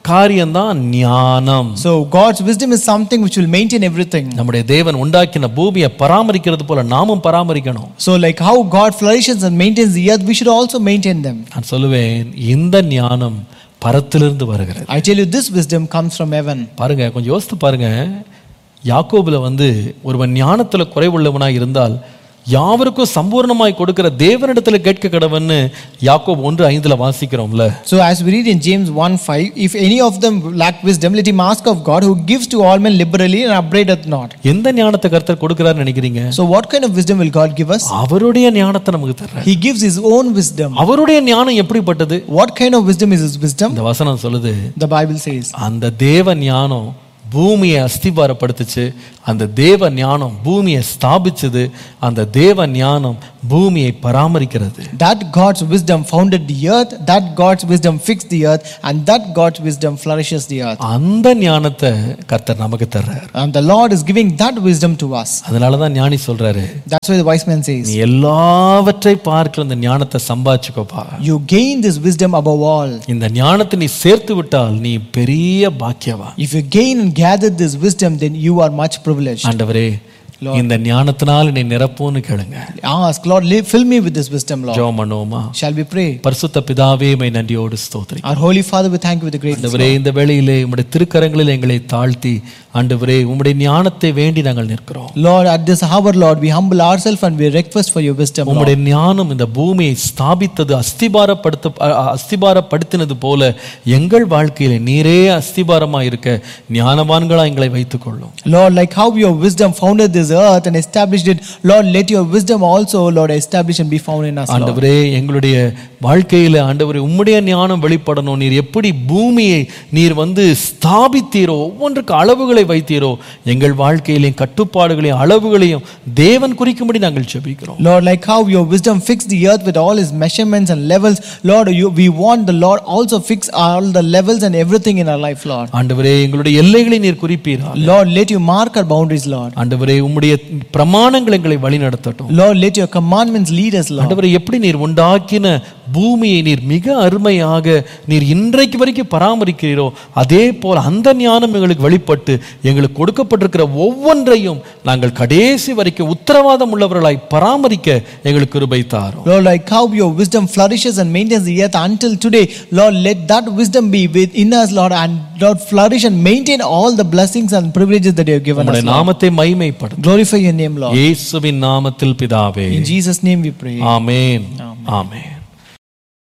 காரியம்தான் ஞானம் So God's wisdom is something which will maintain everything. நம்முடைய தேவன் உண்டாக்கின பூமியை பராமரிக்கிறது போல நாமும் பராமரிக்கணும் So like how God flourishes and maintains the earth, we should also maintain them. நான் சொல்லுவேன் இந்த ஞானம் பரத்திலிருந்து வருகிறது I tell you, this wisdom comes from heaven. பாருங்க கொஞ்சம் யோசித்து பாருங்க யாக்கோபுல வந்து ஒருவன் ஞானத்துல குறைவுள்ளவனாய் இருந்தால் யாவருக்கும் சம்பூர்ணமாய் கொடுக்கிற தேவனிடத்துல கேட்க கடவன்னு யாக்கோப் ஒன்று ஐந்துல வாசிக்கிறோம்ல So as we read in James 1 5, if any of them lack wisdom, let him ask of God who gives to all men liberally and upbraideth not. எந்த ஞானத்தை கர்த்தர் கொடுக்கிறாருன்னு நினைக்கிறீங்க So what kind of wisdom will God give us? அவருடைய ஞானத்தை நமக்கு தர்றார் He gives his own wisdom. அவருடைய ஞானம் எப்படிப்பட்டது What kind of wisdom is his wisdom? இந்த வசனம் சொல்லுது The Bible says. அந்த தேவ ஞானம் பூமியை அஸ்திபாரப்படுத்துச்சு அந்த தேவ ஞானம் பூமியை ஸ்தாபிச்சது அந்த தேவ ஞானம் பூமியை பராமரிக்கிறது That God's wisdom founded the earth, that God's wisdom fixed the earth, and that God's wisdom flourishes the earth. அந்த ஞானத்தை கர்த்தர் நமக்கு தர்றார் And the Lord is giving that wisdom to us. அதனால தான் ஞானி சொல்றாரு That's why the wise man says, நீ எல்லாவற்றை பார்க்கிற இந்த ஞானத்தை சம்பாதிச்சுக்கோப்பா You gain this wisdom above all. இந்த ஞானத்தை நீ சேர்த்து விட்டால் நீ பெரிய பாக்கியவா If you gain and gather this wisdom, then you are much privileged. ஆண்டவரே இந்த ஞானத்தினால் நீ நிரப்புன்னு கேளுங்க Ask, Lord, li- fill me with this wisdom, Lord. ஜெபம் பண்ணுவோமா Shall we pray? பரிசுத்த பிதாவே மை நன்றியோடு ஸ்தோத்திரி Our Holy Father, we thank you with the greatness. ஆண்டவரே இந்த வேளையிலே உம்முடைய திருக்கரங்களில் எங்களை தாழ்த்தி ஆண்டவரே உம்முடைய ஞானத்தை வேண்டி நாங்கள் நிற்கிறோம் Lord, at this hour, Lord, we humble ourselves and we request for your wisdom, Lord. உம்முடைய ஞானம் இந்த பூமியை ஸ்தாபித்தது அஸ்திபாரப்படுத்த அ- அ- அஸ்திபாரப்படுத்தினது போல எங்கள் வாழ்க்கையில நீரே அஸ்திபாரமா இருக்க ஞானவான்களா எங்களை வைத்துக் கொள்ளும் Lord, like how your wisdom founded this earth and established it, Lord, let your wisdom also, Lord, establish and be found in us, Lord. ஆண்டவரே எங்களுடைய வாழ்க்கையில ஆண்டவரே உம்முடைய ஞானம் வெளிப்படணும் நீர் எப்படி பூமியை நீர் வந்து ஸ்தாபித்தீரோ ஒவ்வொன்றுக்கு அளவுகளை வைத்தீரோ எங்கள் வாழ்க்கையிலையும் கட்டுப்பாடுகளையும் அளவுகளையும் தேவன் குறிக்கும்படி நாங்கள் ஜெபிக்கிறோம் Lord, like how your wisdom fixed the earth with all its measurements and levels, Lord, you, we want the Lord also fix all the levels and everything in our life, Lord. ஆண்டவரே எங்களுடைய எல்லைகளை நீர் குறிப்பீரா Lord, let you mark our boundaries, Lord. ஆண்டவரே உம்முடைய பிரமாணங்கள் எங்களை வழிநடத்தட்டும் Lord, let your commandments lead us, Lord. ஆண்டவரே எப்படி நீர் உண்டாக்கின பூமியை நீர் மிக அருமையாக நீர் இன்றைக்கு வரைக்கும் பராமரிக்கிறீரோ அதே போல் அந்த ஞானம் எங்களுக்கு வெளிப்பட்டு எங்களுக்கு கொடுக்கப்பட்டிருக்கிற ஒவ்வொன்றையும் நாங்கள் கடைசி வரைக்கும் உத்தரவாதம் உள்ளவர்களாய் பராமரிக்க எங்களுக்கு கிருபை தாரும் Lord, like how your wisdom flourishes and maintains the earth until today, Lord, let that wisdom be within us, Lord, and Lord, flourish and maintain all the blessings and privileges that you have given us. உம்முடைய Lord. நாமத்தை மைமைப்படும் Glorify your name, Lord. இயேசுவின் நாமத்தில் பிதாவே In Jesus' name we pray. Amen amen